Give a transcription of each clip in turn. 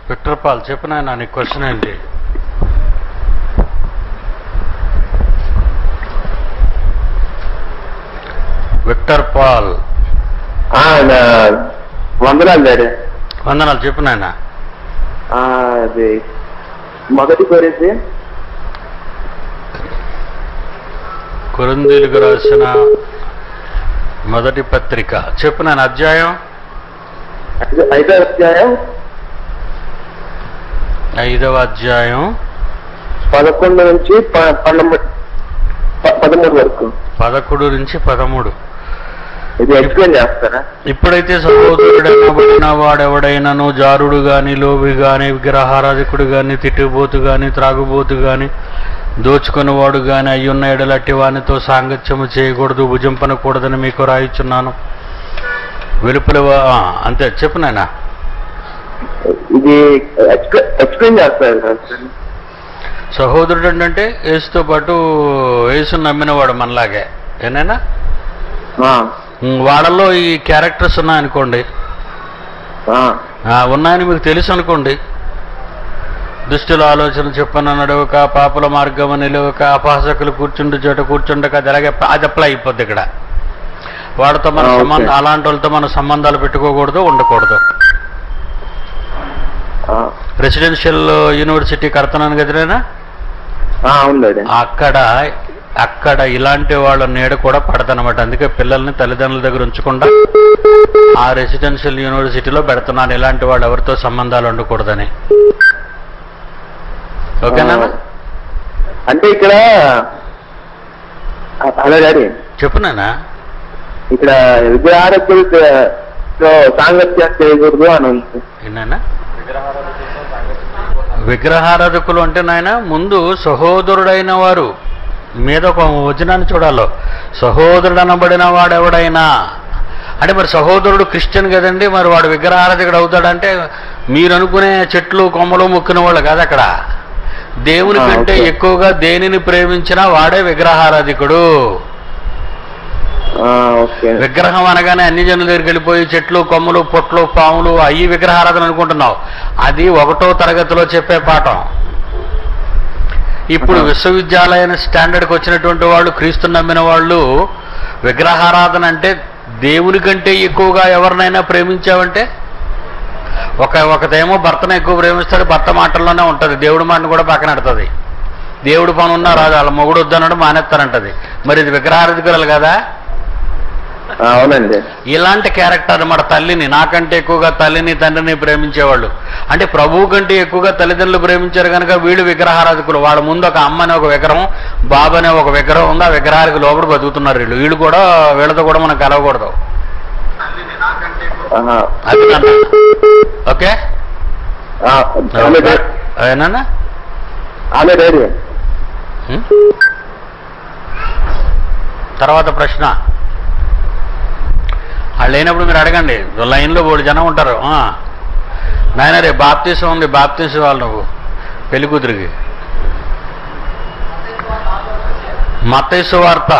Victor Paul చెప్పు నాయన నీ క్వశ్చన్ ఏంటి విక్టర్ పాల్ ఆ, నా- వందనాలు డాడీ వందనాలు చెప్పు నాయన ఆ, అది మొదటి గురించి కొరిందీలకు రాసిన మొదటి పత్రిక చెప్పు నాయన అధ్యాయం ఐదో- ఐదో అధ్యాయం ఐదవ అధ్యాయం పదకొండు నుంచి ప- పన్నెండు ప- పదమూడు వరకు పదకొండు నుంచి పదమూడు ఇది ఎక్స్ప్లెయిన్ చేస్తారా ఇప్పుడైతే సహోదరుడైన వాడెవడైనను జారుడు గాని లోబి గాని విగ్రహారాధికుడు గాని తిట్టుబోతు గాని త్రాగుబోతు గాని దోచుకునేవాడు గాని అయ్యున్న ఎడలట్టి వానితో సాంగత్యము చేయకూడదు భుజింపనకూడదని మీకు రాయిచున్నాను వెలుపల వా- ఆ, అంతే చెప్పు నాయనా ఇది ఎక్స్ప్లె- ఎక్స్ప్లెయిన్ చేస్తారు సార్ సహోదరుడు అంటే యేసుతో పాటు యేసుని నమ్మినవాడు మనలాగే ఏనైనా ఆ, ఉమ్, వాళ్ళలో ఈ క్యారెక్టర్స్ ఉన్నాయనుకోండి ఆ, ఆ, ఉన్నాయని మీకు తెలుసు అనుకోండి దుష్టుల ఆలోచన చెప్పన నడవక పాపుల మార్గము నిలవక అపహాసకులు కూర్చుండు చోట కూర్చుండక అది అలాగే అది అప్లై అయిపోద్ది ఇక్కడ వాడితో మన ఆ, ఓకే. సంబంధం అలాంటి వాళ్ళతో మన సంబంధాలు పెట్టుకోకూడదు ఉండకూడదు ఆ, రెసిడెన్షియల్ యూనివర్సిటీ కడతాను కదనేనా ఆ, అవును డాడీ అక్కడ అక్కడ ఇలాంటి వాళ్ళ నీడ కూడా పడదనమాట అందుకే పిల్లల్ని తల్లిదండ్రుల దగ్గర ఉంచకుండా ఆ రెసిడెన్షియల్ యూనివర్సిటీలో పెడుతున్నాను ఇలాంటి వాళ్ళు ఎవరితో సంబంధాలు ఉండకూడదని ఓకేనా ఆ, అంటే ఇక్కడ ఆ, హలో డాడీ చెప్పునానా ఇక్కడ విగ్రహారకులతో సాంగత్యం చేయకూడదు అని ఉంది విన్నానా విగ్రహారాధకులు అంటే నాయన ముందు సహోదరుడైన వారు మీద ఒక వచనాన్ని చూడాలో సహోదరుడు అనబడిన వాడెవడైనా అంటే మరి సహోదరుడు క్రిస్టియన్ కదండి మరి వాడు విగ్రహారాధకుడు అవుతాడంటే మీరు అనుకునే చెట్లు కొమ్మలు మొక్కిన వాళ్ళు కాదు అక్కడ దేవుని ఆ, కంటే ఓకే. ఎక్కువగా దేనిని ప్రేమించినా వాడే విగ్రహారాధికుడు ఆ, ఓకే విగ్రహం అనగానే అన్ని జనుల దగ్గరికి వెళ్ళిపోయి చెట్లు కొమ్మలు పొట్లు పాములు అవి విగ్రహారాధన అనుకుంటున్నావు అది ఒకటో తరగతిలో చెప్పే పాఠం ఇప్పుడు ఆహా. విశ్వవిద్యాలయం స్టాండర్డ్కి వచ్చినటువంటి వాళ్ళు క్రీస్తు నమ్మిన వాళ్ళు విగ్రహారాధన అంటే దేవుని కంటే ఎక్కువగా ఎవరినైనా ప్రేమించావంటే ఒక ఒకదేమో భర్తను ఎక్కువ ప్రేమిస్తాడు భర్త మాటల్లోనే ఉంటుంది దేవుడి మాటను కూడా పక్కన పెడుతుంది దేవుడు పని ఉన్నా రాదు వాళ్ళ మొగుడు వద్దన్నాడు మానేస్తారంటది మరి ఇది విగ్రహారాధికురాలు కదా ఆ, అవునండి ఇలాంటి క్యారెక్టర్ అన్నమాట తల్లిని నాకంటే ఎక్కువగా తల్లిని తండ్రిని ప్రేమించేవాళ్ళు అంటే ప్రభువు కంటే ఎక్కువగా తల్లిదండ్రులు ప్రేమించారు కనుక వీళ్ళు విగ్రహారాధకులు వాళ్ళ ముందు ఒక అమ్మ అనే ఒక విగ్రహం బాబు అనే ఒక విగ్రహం ఉంది ఆ విగ్రహానికి లోపల బతుకుతున్నారు వీళ్ళు వీళ్ళు కూడా వీళ్ళతో కూడా మనం కలవకూడదు ఆహా. అది నాన్న. ఓకే ఆ, ఆమె డాడీ ఏనా ఆమె డాడీ తర్వాత ప్రశ్న వాళ్ళు లేనప్పుడు మీరు అడగండి లైన్లో బోడు జనం ఉంటారు ఆ. నాయన రే బాప్తీసం ఉంది బాప్తీసం వాళ్ళు నువ్వు పెళ్లి కూతురికి మత్తైసు వార్త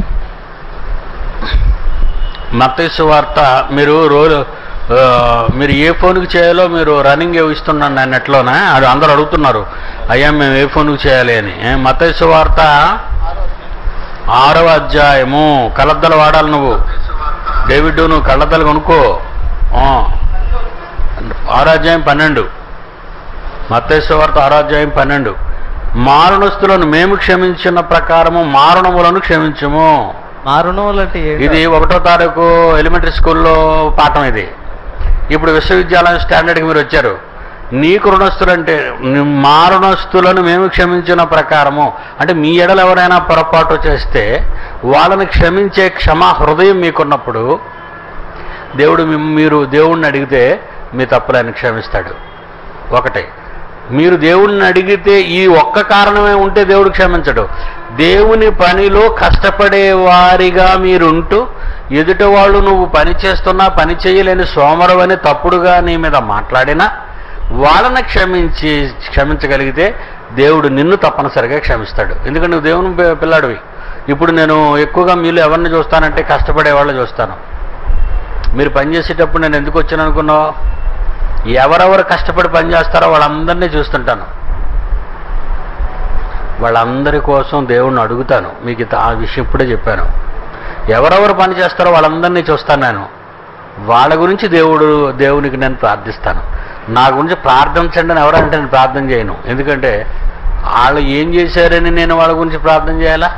మత్తైసు వార్త మీరు రోజు ఆ, మీరు ఏ ఫోన్కి చేయాలో మీరు రన్నింగ్ ఇస్తున్నాను నేను నెట్లోనే అది అందరూ అడుగుతున్నారు అయ్యా మేము ఏ ఫోన్కి చేయాలి అని ఏ, మత్తైసు వార్త ఆరవ అధ్యాయము కలద్దలు వాడాలి నువ్వు డేవిడ్ నువ్వు కళ్ళద్దలు కొనుక్కో ఆ. ఆరో అధ్యాయం పన్నెండు మత్తైసు వార్త ఆరో అధ్యాయం పన్నెండు మారణస్తులను మేము క్షమించిన ప్రకారము మారణములను క్షమించము మారుణములు అంటే ఏంటి? ఇది ఒకటో తారీఖు ఎలిమెంటరీ స్కూల్లో పాఠం ఇది ఇప్పుడు విశ్వవిద్యాలయం స్టాండర్డ్కి మీరు వచ్చారు నీకు రుణస్తులంటే ని- మా రుణస్తులను మేము క్షమించిన ప్రకారము అంటే మీ ఎడలు ఎవరైనా పొరపాటు చేస్తే వాళ్ళని క్షమించే క్షమా హృదయం మీకున్నప్పుడు దేవుడు మిమ్- మీరు దేవుణ్ణి అడిగితే మీ తప్పులను క్షమిస్తాడు ఒకటి మీరు దేవుణ్ణి అడిగితే ఈ ఒక్క కారణమే ఉంటే దేవుడు క్షమించడు దేవుని పనిలో కష్టపడే వారిగా మీరుంటూ ఎదుటి వాళ్ళు నువ్వు పని చేస్తున్నా పని చేయలేని సోమరవని తప్పుడుగా నీ మీద మాట్లాడినా వాళ్ళని క్షమించి క్షమించగలిగితే దేవుడు నిన్ను తప్పనిసరిగా క్షమిస్తాడు ఎందుకంటే నువ్వు దేవుని పి- పిల్లాడివి ఇప్పుడు నేను ఎక్కువగా మీలో ఎవరిని చూస్తానంటే కష్టపడే వాళ్ళని చూస్తాను మీరు పని చేసేటప్పుడు నేను ఎందుకు వచ్చాను అనుకున్నావు ఎవరెవరు కష్టపడి పనిచేస్తారో వాళ్ళందరినీ చూస్తుంటాను వాళ్ళందరి కోసం దేవుణ్ణి అడుగుతాను మీకు ఇది- ఆ విషయం ఇప్పుడే చెప్పాను ఎవరెవరు పని చేస్తారో వాళ్ళందరినీ చూస్తాను నేను వాళ్ళ గురించి దేవుడు దేవునికి నేను ప్రార్థిస్తాను నా గురించి ప్రార్థించండి అని ఎవరంటే నేను ప్రార్థన చేయను ఎందుకంటే వాళ్ళు ఏం చేశారని నేను వాళ్ళ గురించి ప్రార్థన చేయాలా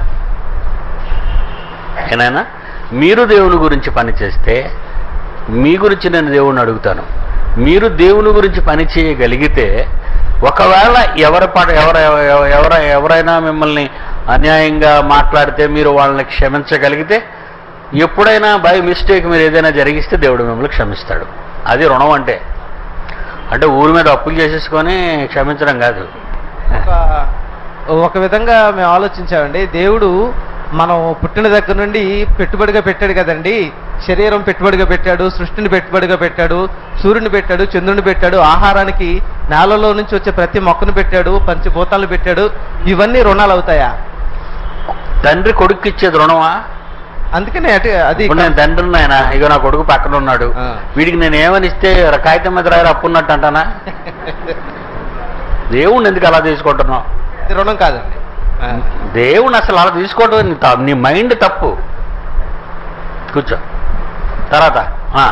ఏనాయనా మీరు దేవుని గురించి పని చేస్తే మీ గురించి నేను దేవుణ్ణి అడుగుతాను మీరు దేవుని గురించి పని చేయగలిగితే ఒకవేళ ఎవరి పాట ఎవర ఎవ- ఎవర ఎవరైనా మిమ్మల్ని అన్యాయంగా మాట్లాడితే మీరు వాళ్ళని క్షమించగలిగితే ఎప్పుడైనా బై మిస్టేక్ మీరు ఏదైనా జరిగిస్తే దేవుడు మిమ్మల్ని క్షమిస్తాడు అది రుణం అంటే అంటే ఊరి మీద అప్పులు చేసేసుకొని క్షమించడం కాదు ఒక- ఒక విధంగా మేము ఆలోచించామండి దేవుడు మనం పుట్టిన దగ్గర నుండి పెట్టుబడిగా పెట్టాడు కదండి శరీరం పెట్టుబడిగా పెట్టాడు సృష్టిని పెట్టుబడిగా పెట్టాడు సూర్యుని పెట్టాడు చంద్రుని పెట్టాడు ఆహారానికి నేలలో నుంచి వచ్చే ప్రతి మొక్కను పెట్టాడు పంచభూతాలను పెట్టాడు ఇవన్నీ రుణాలు అవుతాయా తండ్రి కొడుకు ఇచ్చేది రుణమా అందుకనే అటు అది ఇప్పుడు నేను తండ్రిని ఆయన ఇగో నా కొడుకు పక్కన ఉన్నాడు ఆ. వీడికి నేను ఏమని ఇస్తే కాగితం మీద రాయరు అప్పు ఉన్నట్టు అంటానా దేవుణ్ణి ఎందుకు అలా తీసుకుంటున్నావు ఇది రుణం కాదండి ఆ. దేవుణ్ణి అసలు అలా తీసుకోవడం నీ త- నీ మైండ్ తప్పు కూర్చో తర్వాత ఆ.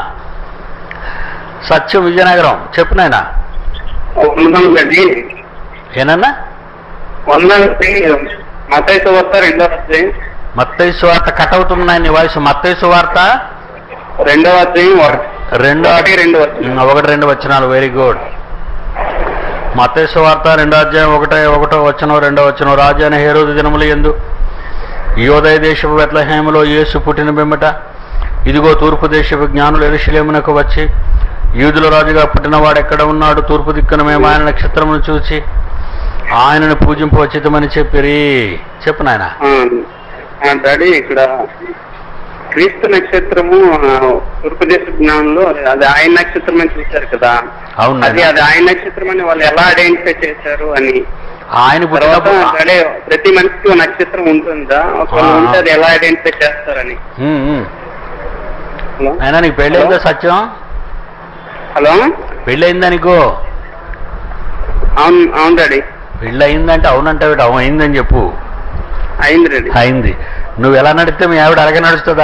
సత్యం విజయనగరం చెప్పు నాయన వందనండి ఏనన్నా వందనండి మతైతే వస్తా రెండో అధ్యాయం మత్తయి సువార్త కట్ అవుతుంది నీ వాయిస్ మత్తయి సువార్త రెండవ అధ్యాయం ఒక- రెండో ఒకటి రెండు వచ్చిన ఉమ్, ఒకటి రెండు వచ్చినాలు వెరీ గుడ్ మత్తయి సువార్త రెండో అధ్యాయం ఒకటో ఒకటో వచ్చిన రెండో వచ్చిన రాజు అనే హేరోదు దినములు ఎందు యోదయ దేశపు బెత్లహేములో యేసు పుట్టిన బిమ్మట ఇదిగో తూర్పు దేశపు జ్ఞానులు ఎరుషలేమునకు వచ్చి యూదుల రాజుగా పుట్టినవాడు ఎక్కడ ఉన్నాడు తూర్పు దిక్కున మేము ఆయన నక్షత్రమును చూచి ఆయనను పూజింపవచ్చితమని చెప్పిరి చెప్పు నాయన డాడీ ఇక్కడ క్రీస్తు నక్షత్రము ఆ, తూర్పుదేశ జ్ఞానంలో అది ఆయన నక్షత్రం అని చూశారు కదా అవును అది నాయన. అది ఆయన నక్షత్రం అని వాళ్ళు ఎలా ఐడెంటిఫై చేశారు అని ఆయన తర్వాత పుట్టినప్పుడు డాడీ ప్రతి మనిషికి ఒక నక్షత్రం ఉంటుందా ఒకవేళ ఆ. ఉంటే అది ఎలా ఐడెంటిఫై చేస్తారని ఉమ్, ఉమ్. హలో నాయన నీకు పెళ్ళయిందా సత్యం హలో పెళ్ళయిందా నీకు అవును అవును డాడీ పెళ్ళి అయిందంటే అవునంటే అవును అయిందని చెప్పు అయింది డాడీ అయింది నువ్వు ఎలా నడిస్తే మీ ఆవిడ అలాగే నడుస్తుందా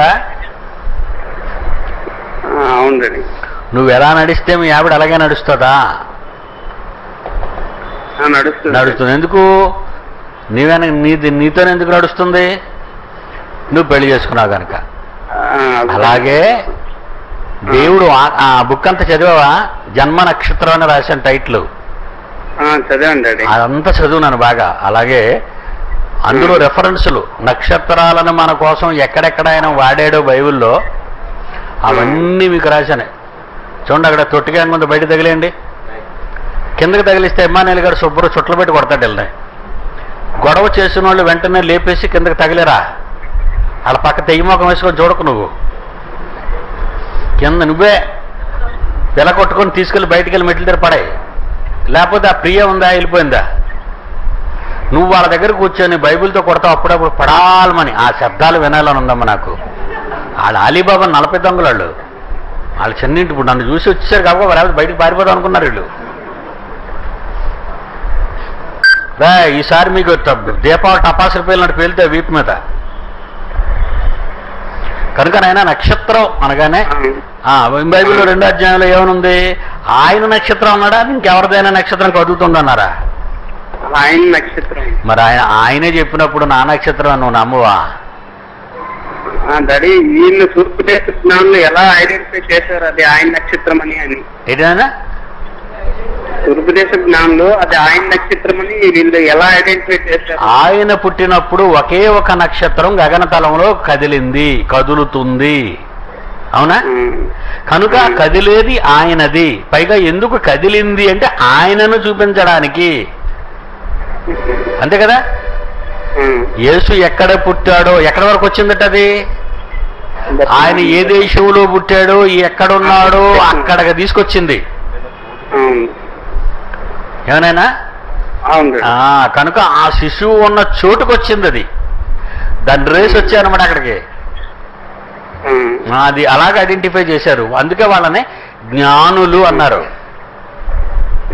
ఆ, అవును డాడీ నువ్వు ఎలా నడిస్తే మీ ఆవిడ అలాగే నడుస్తుందా ఆ, నడుస్తుంది నడుస్తుంది ఎందుకు నీవే నీది నీతోనే ఎందుకు నడుస్తుంది నువ్వు పెళ్లి చేసుకున్నావు కనుక ఆ, అదే. అలాగే దేవుడు ఆ- ఆ బుక్ అంతా చదివావా జన్మ నక్షత్రం అని రాశాను టైటిల్ ఆ, చదివాను డాడీ అదంతా చదువునాను బాగా అలాగే అందులో రెఫరెన్సులు నక్షత్రాలను మన కోసం ఎక్కడెక్కడ ఆయన వాడాడో బైబిల్లో అవన్నీ మీకు రాశాను చూడండి అక్కడ తొట్టిగా ముందు బయట తగిలేయండి కిందకి తగిలిస్తే ఎమ్మానేలు గారు శుభ్రం చుట్లు పెట్టి కొడతాడు వెళ్ళి గొడవ చేసిన వాళ్ళు వెంటనే లేపేసి కిందకి తగిలేరా వాళ్ళ పక్క తెయ్యమోకం వేసుకొని చూడకు నువ్వు కింద నువ్వే పిల్ల కొట్టుకొని తీసుకెళ్ళి బయటికి వెళ్ళి మెట్ల దగ్గర పడాయి లేకపోతే ఆ ప్రియ ఉందా వెళ్ళిపోయిందా నువ్వు వాళ్ళ దగ్గర కూర్చొని బైబిల్తో కొడతావు అప్పుడప్పుడు పడాలమని ఆ శబ్దాలు వినాలని ఉందమ్మా నాకు వాళ్ళ అలీబాబా నలభై దొంగలు వాళ్ళు వాళ్ళ చిన్నింటి ఇప్పుడు నన్ను చూసి వచ్చేసారు కాబట్టి లేకపోతే బయటికి పారిపోదాం అనుకున్నారు వీళ్ళు రా ఈసారి మీకు ట- దీపావళి టపాసులు పేలినట్టు పేలితే వీపు మీద కనుక నాయన నక్షత్రం అనగానే ఆ, బైబిల్లో రెండో అధ్యాయంలో ఏమనుంది ఆయన నక్షత్రం అన్నాడా ఇంకెవరిదైనా నక్షత్రం కదులుతుందన్నారా ఆయన నక్షత్రం మరి ఆయన ఆయనే చెప్పినప్పుడు నా నక్షత్రం అని నువ్వు నమ్మవా ఆ, డాడీ వీళ్ళు తూర్పు దేశ జ్ఞానులు ఎలా ఐడెంటిఫై చేశారు అది ఆయన నక్షత్రం అని అని ఏంటన్నా తూర్పు దేశ జ్ఞానులు అది ఆయన నక్షత్రం అని వీళ్ళు ఎలా ఐడెంటిఫై చేశారు ఆయన పుట్టినప్పుడు ఒకే ఒక నక్షత్రం గగనతలంలో కదిలింది కదులుతుంది అవునా ఉమ్. కనుక కదిలేది ఆయనది పైగా ఎందుకు కదిలింది అంటే ఆయనను చూపించడానికి అంతే కదా ఉమ్. యేసు ఎక్కడ పుట్టాడో ఎక్కడ వరకు వచ్చిందట అది ఆయన ఏ దేశంలో పుట్టాడో ఎక్కడున్నాడో అక్కడికి తీసుకొచ్చింది అవును ఏమనైనా అవును డాడీ. ఆ, కనుక ఆ శిశువు ఉన్న చోటుకు వచ్చింది అది దాని రేస్ వచ్చాయన్నమాట అక్కడికి ఉమ్. ఆ, అది అలాగ ఐడెంటిఫై చేశారు అందుకే వాళ్ళని జ్ఞానులు అన్నారు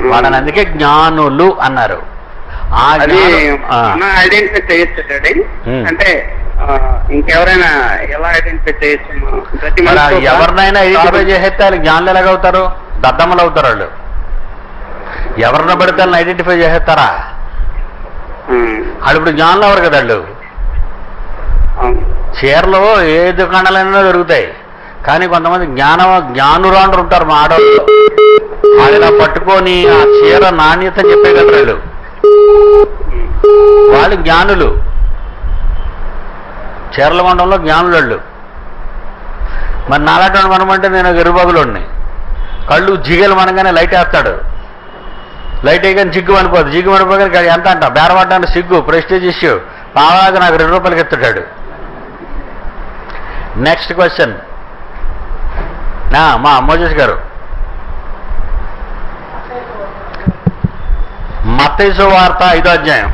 వాళ్ళని అందుకే జ్ఞానులు అన్నారు ఆ అది జ్ఞానం- ఆ. మనం ఐడెంటిఫై చేయొచ్చు డాడీ Hmm. అంటే ఆ, ఇంకెవరైనా ఎలా ఐడెంటిఫై చేయొచ్చు మనం? ప్రతి మరి మనిషికి ఒక ఎవరినైనా ఐడెంటిఫై కాదు. చేసేస్తే వాళ్ళు జ్ఞానులు ఎలాగవుతారు దద్దమ్మలు అవుతారు వాళ్ళు ఎవరిని పడితే వాళ్ళని ఐడెంటిఫై చేసేస్తారా Hmm. వాళ్ళు ఇప్పుడు జ్ఞానులు ఎవరు కదా వాళ్ళు అవును. చీరలు ఏ దుకాణాలైనా దొరుకుతాయి కానీ కొంతమంది జ్ఞాన జ్ఞానురాండ్రు ఉంటారు మా ఆడవాళ్ళు వాళ్ళు ఇలా పట్టుకొని ఆ చీర నాణ్యత చెప్పేయగలరు వాళ్ళు Hmm. వాళ్ళు జ్ఞానులు చీరల మండలంలో జ్ఞానులు వాళ్ళు మరి నాలాంటి మనమంటే నేను ఎరుబగులోని కళ్ళు జిగలు మనగానే లైట్ వేస్తాడు లైట్ వేయగానే జిగ్గు పడిపోతుంది జిగ్గు పడిపోగానే ఎంత అంట బేరపడ్డానికి సిగ్గు ప్రెస్టేజ్ ఇష్యూ పావాగా నాకు రెండు రూపాయలకి ఎత్తుతాడు నెక్స్ట్ క్వశ్చన్ నా మా మోజస్ గారు మత్తైసు వార్త ఐదో అధ్యాయం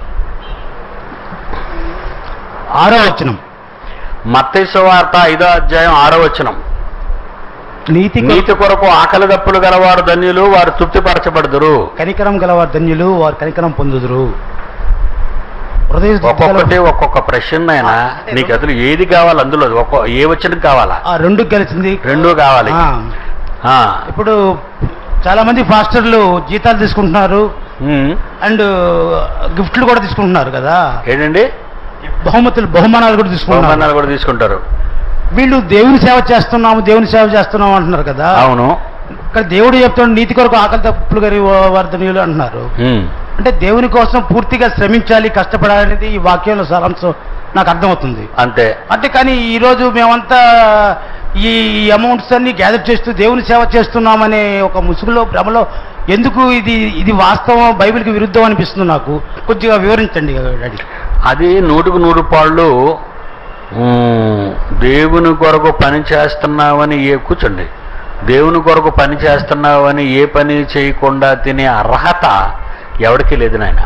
ఆరో వచనం మత్తైసు వార్త ఐదో అధ్యాయం ఆరో వచనం నీతి కొరకు నీతి కొరకు ఆకలి దప్పులు గలవారు ధన్యులు వారు తృప్తిపరచబడుదురు కనికరం గలవారు ధన్యులు వారు కనికరం పొందుదురు హృదయ శుద్ధి ఒక్కొక్కటి గల- ఒక్కొక్క ప్రశ్న అయినా నీకు అసలు ఏది కావాలి అందులో ఒక్కో ఏ వచ్చిన కావాలా ఆ రెండు కలిసింది రెండూ కావాలి ఆ, ఆ. ఇప్పుడు చాలా మంది ఫాస్టర్లు జీతాలు తీసుకుంటున్నారు ఉమ్. అండ్ గిఫ్ట్లు కూడా తీసుకుంటున్నారు కదా ఏంటండి బహుమతులు బహుమానాలు కూడా తీసుకుంటున్నారు బహుమానాలు కూడా తీసుకుంటారు వీళ్ళు దేవుని సేవ చేస్తున్నాము దేవుని సేవ చేస్తున్నాము అంటున్నారు కదా అవును ఇక్కడ దేవుడు చెప్తున్నాడు నీతి కొరకు ఆకలి తప్పులు గారి వర్ధనీయులు అంటున్నారు ఉమ్. అంటే దేవుని కోసం పూర్తిగా శ్రమించాలి కష్టపడాలనేది ఈ వాక్యంలో సారాంశం నాకు అర్థమవుతుంది అంతే అంటే కానీ ఈరోజు మేమంతా ఈ అమౌంట్స్ అన్ని గ్యాదర్ చేస్తూ దేవుని సేవ చేస్తున్నామనే ఒక ముసుగులో భ్రమలో ఎందుకు ఇది ఇది వాస్తవం బైబిల్కి విరుద్ధం అనిపిస్తుంది నాకు కొద్దిగా వివరించండి డాడీ అది నూటికి నూరు పాళ్ళు ఉమ్, దేవుని కొరకు పని చేస్తున్నావని ఏ కూర్చోండి దేవుని కొరకు పని చేస్తున్నావని ఏ పని చేయకుండా తినే అర్హత ఎవరికి లేదు నాయన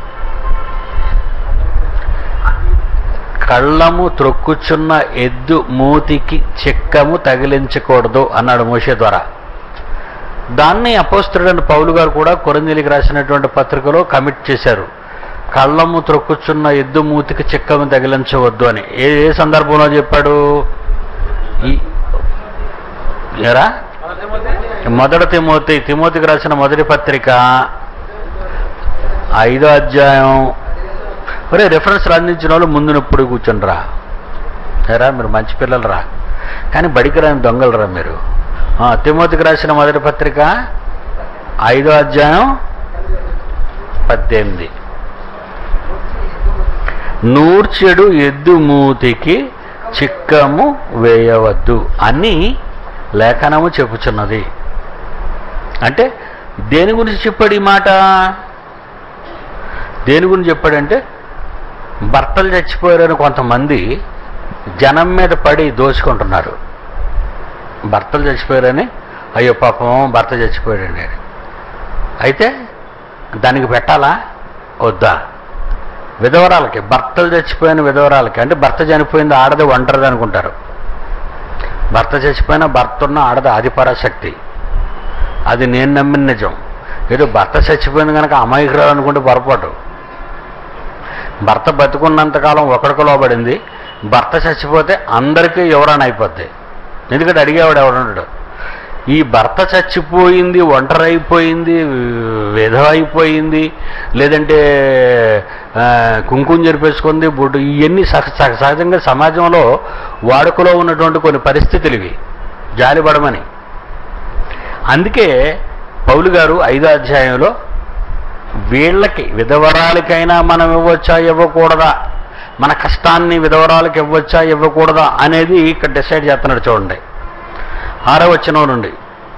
కళ్ళము త్రొక్కుచున్న ఎద్దు మూతికి చెక్కము తగిలించకూడదు అన్నాడు మోషే ద్వారా దాన్ని అపోస్తుడైన పౌలు గారు కూడా కొరంజలికి రాసినటువంటి పత్రికలో కమిట్ చేశారు కళ్ళము త్రొక్కుచున్న ఎద్దు మూతికి చిక్కము తగిలించవద్దు అని ఏ ఏ సందర్భంలో చెప్పాడు ఈ ఏరా మొదటి తిమోతి తిమోతికి రాసిన మొదటి పత్రిక ఐదో అధ్యాయం ఒరే రెఫరెన్స్ అందించిన వాళ్ళు ముందు నొప్పుడు కూర్చుండ్రా ఏరా మీరు మంచి పిల్లలు రా కానీ బడికి రాని దొంగలు రా మీరు ఆ, తిమోతికి రాసిన మొదటి పత్రిక ఐదో అధ్యాయం పద్దెనిమిది నూర్చెడు ఎద్దు మూతికి చిక్కము వేయవద్దు అని లేఖనము చెప్పుచున్నది అంటే దేని గురించి చెప్పాడు ఈ మాట దేని గురించి చెప్పాడంటే భర్తలు చచ్చిపోయారని కొంతమంది జనం మీద పడి దోచుకుంటున్నారు భర్తలు చచ్చిపోయారని అయ్యో పాపం భర్త చచ్చిపోయాడండి అని. అయితే దానికి పెట్టాలా వద్దా విధవరాలకి భర్తలు చచ్చిపోయిన విధవరాలకి అంటే భర్త చనిపోయింది ఆడది ఒంటరిది అనుకుంటారు భర్త చచ్చిపోయిన భర్త ఉన్న ఆడది ఆదిపరాశక్తి అది నేను నమ్మిన నిజం ఏదో భర్త చచ్చిపోయింది కనుక అమాయకురాలు అనుకుంటే పొరపాటు భర్త బతుకున్నంతకాలం ఒకడికి లోబడింది భర్త చచ్చిపోతే అందరికీ ఎవరైనా అయిపోద్ది ఎందుకంటే అడిగేవాడు ఎవడున్నాడు ఈ భర్త చచ్చిపోయింది ఒంటరి అయిపోయింది విధవ అయిపోయింది లేదంటే ఆ, కుంకుమ జరిపేసుకుంది బొడ్డు ఇవన్నీ సహ సహ- సహజంగా సమాజంలో వాడుకలో ఉన్నటువంటి కొన్ని పరిస్థితులు ఇవి జాలిపడమని అందుకే పౌలు గారు ఐదో అధ్యాయంలో వీళ్ళకి విధవరాలకైనా మనం ఇవ్వచ్చా ఇవ్వకూడదా మన కష్టాన్ని విధవరాలకు ఇవ్వచ్చా ఇవ్వకూడదా అనేది ఇక్కడ డిసైడ్ చేస్తున్నాడు చూడండి ఆరో వచనం నుండి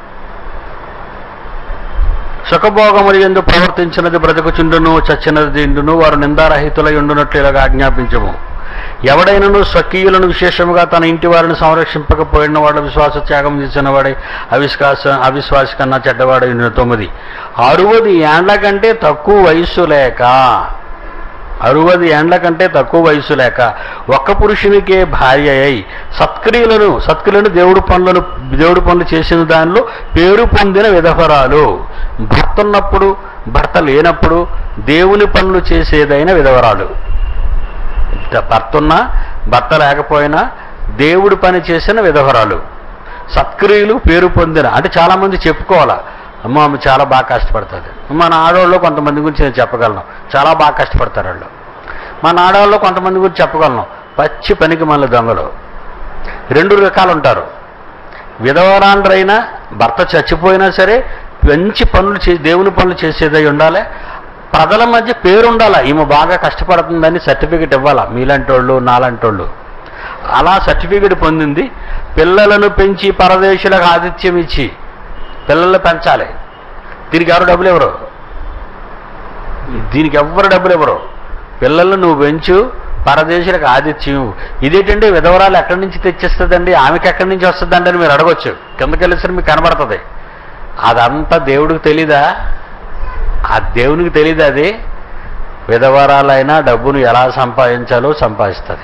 సుఖభోగములు ఎందు ప్రవర్తించినది బ్రతుకుచుండును చచ్చినది తిండును వారు నిందారహితులై ఉండునట్లు ఇలాగ ఆజ్ఞాపించము ఎవడైనను స్వకీయులను విశేషముగా తన ఇంటి వారిని సంరక్షింపకపోయిన వాడు విశ్వాస త్యాగం చేసిన వాడే అవిశ్వాస అవిశ్వాసి కన్నా చెడ్డవాడు తొమ్మిది అరువది ఏండ్ల కంటే తక్కువ వయస్సు లేక అరవది ఏండ్ల కంటే తక్కువ వయసు లేక ఒక్క పురుషునికే భార్య అయి సత్క్రియలను సత్క్రియలను దేవుడు పనులను దేవుడు పనులు చేసిన దానిలో పేరు పొందిన విధవరాలు భర్త ఉన్నప్పుడు భర్త లేనప్పుడు దేవుని పనులు చేసేదైన విధవరాలు భర్త ఉన్నా భర్త లేకపోయినా దేవుడి పని చేసిన విధవరాలు సత్క్రియలు పేరు పొందిన అంటే చాలామంది చెప్పుకోవాలా అమ్మ ఆమె చాలా బాగా కష్టపడుతుంది మన ఆడవాళ్ళు కొంతమంది గురించి నేను చెప్పగలను చాలా బాగా కష్టపడతారు వాళ్ళు మన ఆడవాళ్ళు కొంతమంది గురించి చెప్పగలను పచ్చి పనికి మళ్ళీ దొంగలు రెండు రకాలు ఉంటారు విధవరాండ్రైనా భర్త చచ్చిపోయినా సరే మంచి పనులు చే దేవుని పనులు చేసేదై ఉండాలి ప్రజల మధ్య పేరు ఉండాలా ఈమె బాగా కష్టపడుతుందని సర్టిఫికెట్ ఇవ్వాలా మీలాంటి వాళ్ళు నాలాంటి వాళ్ళు అలా సర్టిఫికెట్ పొందింది పిల్లలను పెంచి పరదేశులకు ఆతిథ్యం ఇచ్చి పిల్లల్ని పెంచాలి దీనికి ఎవరు డబ్బులు ఎవరు దీనికి ఎవ్వరు డబ్బులు ఎవరు పిల్లలను నువ్వు పెంచు పరదేశులకు ఆతిథ్యం ఇదేంటంటే విధవరాలు ఎక్కడి నుంచి తెచ్చిస్తుందండి ఆమెకి ఎక్కడి నుంచి వస్తుందండి అని మీరు అడగొచ్చు కిందకి వెళ్ళేసరికి మీకు కనబడుతుంది అదంతా దేవుడికి తెలీదా ఆ దేవునికి తెలీదా అది విధవరాలైనా డబ్బును ఎలా సంపాదించాలో సంపాదిస్తుంది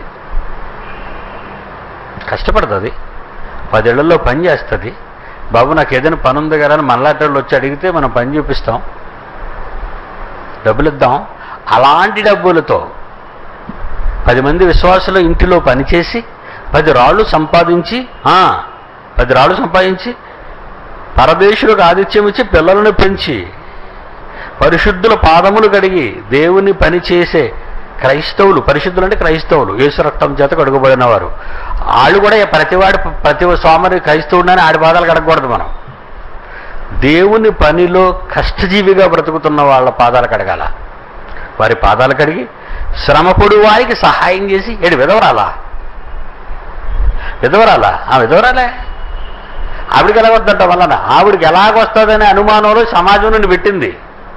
కష్టపడుతుంది పదేళ్లలో పని చేస్తుంది బాబు నాకు ఏదైనా పని ఉంది కదా అని మనలాంటి వచ్చి అడిగితే మనం పని చూపిస్తాం డబ్బులు ఇద్దాం అలాంటి డబ్బులతో పది మంది విశ్వాసులు ఇంటిలో పనిచేసి పది రాళ్ళు సంపాదించి ఆ, పది రాళ్ళు సంపాదించి పరదేశులకు ఆతిథ్యం ఇచ్చి పిల్లలను పెంచి పరిశుద్ధుల పాదములు కడిగి దేవుని పని చేసే క్రైస్తవులు పరిశుద్ధులు అంటే క్రైస్తవులు యేసు రక్తం చేత కడుగుబడిన వారు వాళ్ళు కూడా ప్రతివాడి ప్రతి స్వామిని క్రైస్తవుడని ఆడి పాదాలు కడగకూడదు మనం దేవుని పనిలో కష్టజీవిగా బ్రతుకుతున్న వాళ్ళ పాదాలు కడగాల వారి పాదాలు కడిగి శ్రమపడు వారికి సహాయం చేసి ఏడు విధవరాలా విధవరాలా ఆ విధవరాలే ఆవిడికి ఎలాగొద్దంట వలన ఆవిడికి ఎలాగొస్తుందనే అనుమానంలో సమాజం నుండి పెట్టింది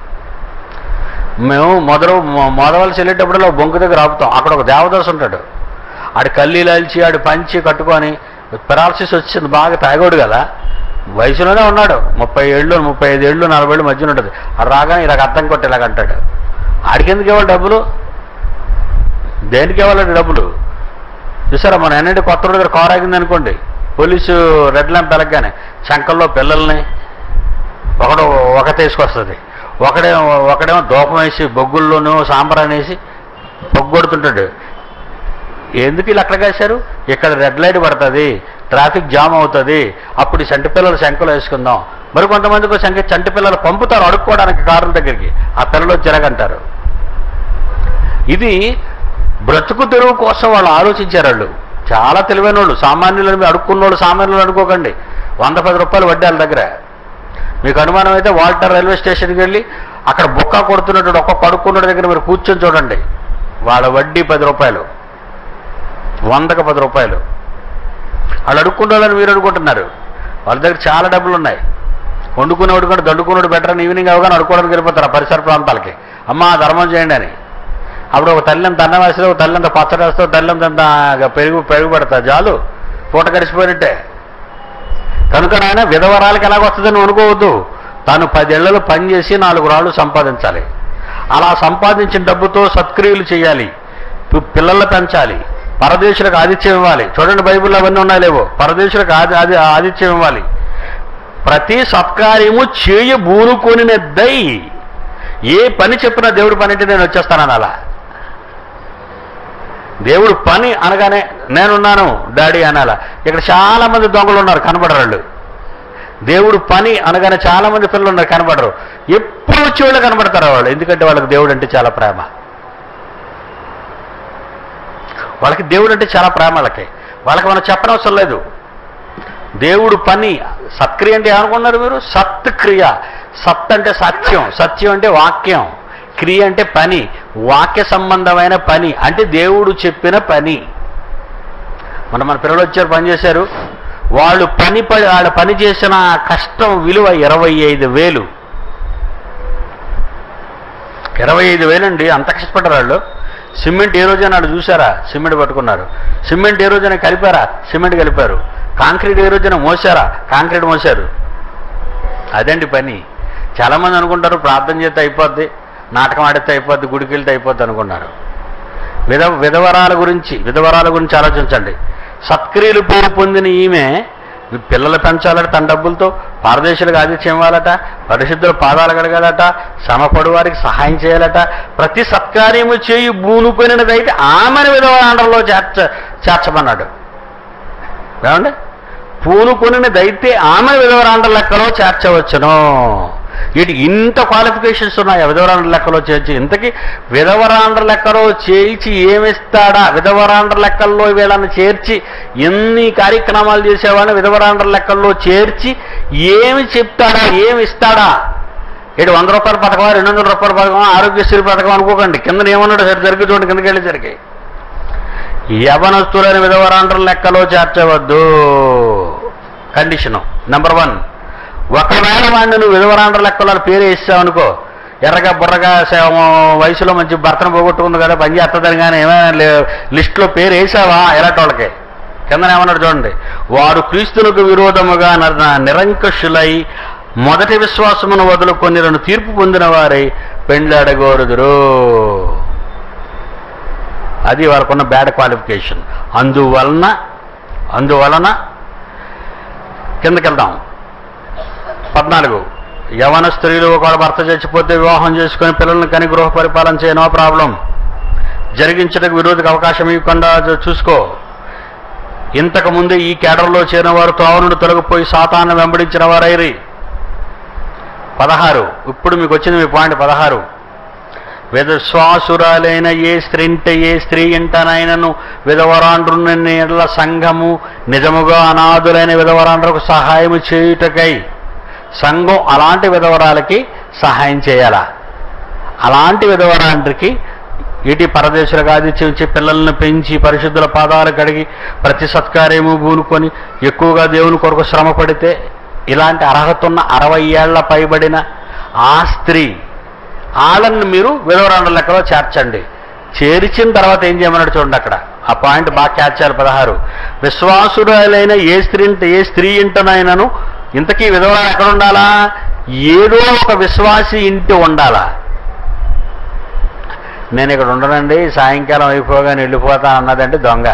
మేము మొదలు మొదవలసి వెళ్ళేటప్పుడల్లా బొంకు దగ్గర ఆపుతాం అక్కడ ఒక దేవదాసు ఉంటాడు ఆడు కల్లి లాల్చి ఆడు పంచి కట్టుకొని పెరాలసిస్ వచ్చింది బాగా తాగోడు కదా వయసులోనే ఉన్నాడు ముప్పై ఏళ్ళు ముప్పై ఐదు ఏళ్ళు నలభై ఏళ్ళు మధ్యన ఉంటుంది ఆడు రాగానే ఇలాగ అర్థం కొట్టి ఇలాగ అంటాడు ఆడికి ఎందుకు ఇవ్వాలి డబ్బులు దేనికి ఇవ్వాలండి డబ్బులు చూసారా మన ఎన్నంటి కొత్త రోడ్డు దగ్గర కారు ఆగింది అనుకోండి పోలీసు రెడ్ ల్యాంప్ వెలగగానే శంకల్లో పిల్లల్ని ఒకడు ఒక తీసుకొస్తుంది ఒకడే ఒకడేమో దూపం వేసి బొగ్గుల్లోనూ సాంబార్ వేసి పొగ్గొడుతుంటాడు ఎందుకు ఇలా అక్కడ కాశారు ఇక్కడ రెడ్ లైట్ పడుతుంది ట్రాఫిక్ జామ్ అవుతుంది అప్పుడు ఈ చంటి పిల్లలు శంకలు వేసుకుందాం మరి కొంతమందికి శంక చంటి పిల్లలు పంపుతారు అడుక్కోవడానికి కారుల దగ్గరికి ఆ పిల్లలు తిరగంటారు ఇది బ్రతుకు తెరువు కోసం వాళ్ళు ఆలోచించారు వాళ్ళు చాలా తెలివైన వాళ్ళు సామాన్యులను అడుక్కున్న వాళ్ళు సామాన్యులు అనుకోకండి వంద పది రూపాయలు వడ్డీ వాళ్ళ దగ్గర మీకు అనుమానం అయితే వాల్టర్ రైల్వే స్టేషన్కి వెళ్ళి అక్కడ బొక్క కొడుతున్నట్టు ఒక్కొక్క అడుక్కున్న దగ్గర మీరు కూర్చొని చూడండి వాళ్ళ వడ్డీ పది రూపాయలు వందకు పది రూపాయలు వాళ్ళు అడుక్కుంటారని మీరు అనుకుంటున్నారు వాళ్ళ దగ్గర చాలా డబ్బులు ఉన్నాయి వండుకునేవాడు కూడా దండుకునేవాడు బెటర్ అని ఈవినింగ్ అవగానే అడుక్కోవడానికి వెళ్ళిపోతారు ఆ పరిసర ప్రాంతాలకి అమ్మ ధర్మం చేయండి అని అప్పుడు ఒక తల్లి అంత అన్నం వేస్తే ఒక తల్లి అంత పచ్చడి వేస్తే ఒక తల్లి అంత పెరుగు పెరుగు పెడతా చాలు పూట గడిచిపోయినట్టే కనుక నాయన విధవరాలకి ఎలాగొస్తుందని అనుకోవద్దు తాను పదేళ్లలో పనిచేసి నాలుగు రాళ్ళు సంపాదించాలి అలా సంపాదించిన డబ్బుతో సత్క్రియలు చేయాలి పి- పిల్లల్ని పెంచాలి పరదేశులకు ఆతిథ్యం ఇవ్వాలి చూడండి బైబిల్లో అవన్నీ ఉన్నాయి లేవో పరదేశులకు ఆది ఆది ఆతిథ్యం ఇవ్వాలి ప్రతి సత్కార్యము చేయ బూనుకొనినద్దై ఏ పని చెప్పినా దేవుడి పని అంటే నేను వచ్చేస్తానని అలా దేవుడు పని అనగానే నేనున్నాను డాడీ అనాల ఇక్కడ చాలా మంది దొంగలు ఉన్నారు కనబడరాళ్ళు దేవుడు పని అనగానే చాలా మంది పిల్లలు ఉన్నారు కనబడరు ఎప్పుడు వచ్చి వాళ్ళు కనబడతారు వాళ్ళు ఎందుకంటే వాళ్ళకి దేవుడు అంటే చాలా ప్రేమ వాళ్ళకి దేవుడు అంటే చాలా ప్రేమ వాళ్ళకి వాళ్ళకి మనం చెప్పనవసరం లేదు దేవుడు పని సత్క్రియ అంటే ఏమనుకున్నారు మీరు సత్క్రియ సత్ అంటే సత్యం సత్యం అంటే వాక్యం క్రియ అంటే పని వాక్య సంబంధమైన పని అంటే దేవుడు చెప్పిన పని మన మన పిల్లలు వచ్చారు పని చేశారు వాళ్ళు పని పడి వాళ్ళ పని చేసిన ఆ కష్టం విలువ ఇరవై ఐదు వేలు ఇరవై ఐదు వేలండి అంత కష్టపడ్డారు వాళ్ళు సిమెంట్ ఏ రోజైనా వాళ్ళు చూసారా సిమెంట్ పట్టుకున్నారు సిమెంట్ ఏ రోజైనా కలిపారా సిమెంట్ కలిపారు కాంక్రీట్ ఏ రోజైనా మోసారా కాంక్రీట్ మోసారు అదండి పని చాలామంది అనుకుంటారు ప్రార్థన చేస్తే అయిపోద్ది నాటకం ఆడితే అయిపోద్ది గుడికి వెళ్తే అయిపోద్ది అనుకున్నారు విధ విధవరాల గురించి విధవరాల గురించి ఆలోచించండి సత్క్రియలు పేరు పొందిన ఈమె పిల్లలు పెంచాలట తన డబ్బులతో పారదేశాలకు ఆతిథ్యం ఇవ్వాలట పరిశుద్ధుల పాదాలు కడగాలట శ్రమపడు వారికి సహాయం చేయాలట ప్రతి సత్కార్యము చేయి బూనుకొనినదైతే ఆమెను విధవరాండ్రలో చేర్చ చేర్చమన్నాడు ఏమండి పూనుకొనినదైతే ఆమె విధవరాండ్ర లెక్కలో చేర్చవచ్చును ఇటు ఇంత క్వాలిఫికేషన్స్ ఉన్నాయి ఆ విధవరాండ్ర లెక్కలో చేర్చి ఇంతకీ విధవరాండ్ర లెక్కలో చేర్చి ఏమిస్తాడా విధవరాండ్ర లెక్కల్లో వీళ్ళని చేర్చి ఎన్ని కార్యక్రమాలు చేసేవాడిని విధవరాండ్ర లెక్కల్లో చేర్చి ఏమి చెప్తాడా ఏమి ఇస్తాడా ఇటు వంద రూపాయల పథకమా రెండు వందల రూపాయల పథకమా ఆరోగ్యశ్రీ పథకం అనుకోకండి కింద ఏమన్నాడు సరే జరిగి చూడండి కిందకి వెళ్ళేసరికి యవనస్తులని విధవరాండ్ర లెక్కలో చేర్చవద్దు కండిషను నెంబర్ వన్ ఒకవేళ వాడిని నువ్వు విధవరాండ్ర లెక్కలో పేరు వేసావనుకో ఎర్రగా బుర్రగా సే- వయసులో మంచి భర్తను పోగొట్టుకుంది కదా పని చేస్తుందని కానీ ఏమైనా లే- లిస్టులో పేరు వేసావా ఎలాంటి వాళ్ళకి కింద ఏమన్నాడు చూడండి వారు క్రీస్తులకు విరోధముగా నర- నిరంకుశులై మొదటి విశ్వాసమును వదులుకొని రెండు తీర్పు పొందిన వారై పెండ్లాడగోరుదురు అది వాళ్ళకున్న బ్యాడ్ క్వాలిఫికేషన్ అందువలన అందువలన కిందకి వెళ్దాం పద్నాలుగు యవన స్త్రీలు ఒకవేళ భర్త చచ్చిపోతే వివాహం చేసుకొని పిల్లల్ని కని గృహ పరిపాలన చేయనో ప్రాబ్లం జరిగించడానికి విరోధికి అవకాశం ఇవ్వకుండా చూ- చూసుకో ఇంతకు ముందే ఈ కేడర్లో చేరిన వారు త్రోవనుడు తొలగిపోయి సాతాన్ని వెంబడించిన వారైరి పదహారు ఇప్పుడు మీకు వచ్చింది మీ పాయింట్ పదహారు విశ్వాసురాలైన ఏ స్త్రీ ఇంట ఏ స్త్రీ ఇంటనైనను విధవరాండ్రుల సంఘము నిజముగా అనాథులైన విధవరాండ్రకు సహాయము చేయుటకై సంఘం అలాంటి విధవరాలకి సహాయం చేయాలా అలాంటి విధవరాండ్రికి ఇటు పరదేశులకు ఆదిత్యం ఇచ్చి పిల్లల్ని పెంచి పరిశుద్ధుల పాదాలు కడిగి ప్రతి సత్కార్యము పూనుకొని ఎక్కువగా దేవుని కొరకు శ్రమ పడితే ఇలాంటి అర్హత ఉన్న అరవై ఏళ్ల పైబడిన ఆ స్త్రీ వాళ్ళని మీరు విధవరాండ్ర లెక్కలో చేర్చండి చేర్చిన తర్వాత ఏం చేయమన్నాడు చూడండి అక్కడ ఆ పాయింట్ బాగా క్యాచ్ చేయాలి పదహారు విశ్వాసురాలైన ఏ స్త్రీ ఇంట ఏ స్త్రీ ఇంటనైనను ఇంతకీ విధవరాలు ఎక్కడ ఉండాలా ఏదో ఒక విశ్వాసి ఇంటి ఉండాలా నేను ఇక్కడ ఉండనండి సాయంకాలం అయిపోగానే వెళ్ళిపోతా అన్నదంటే దొంగ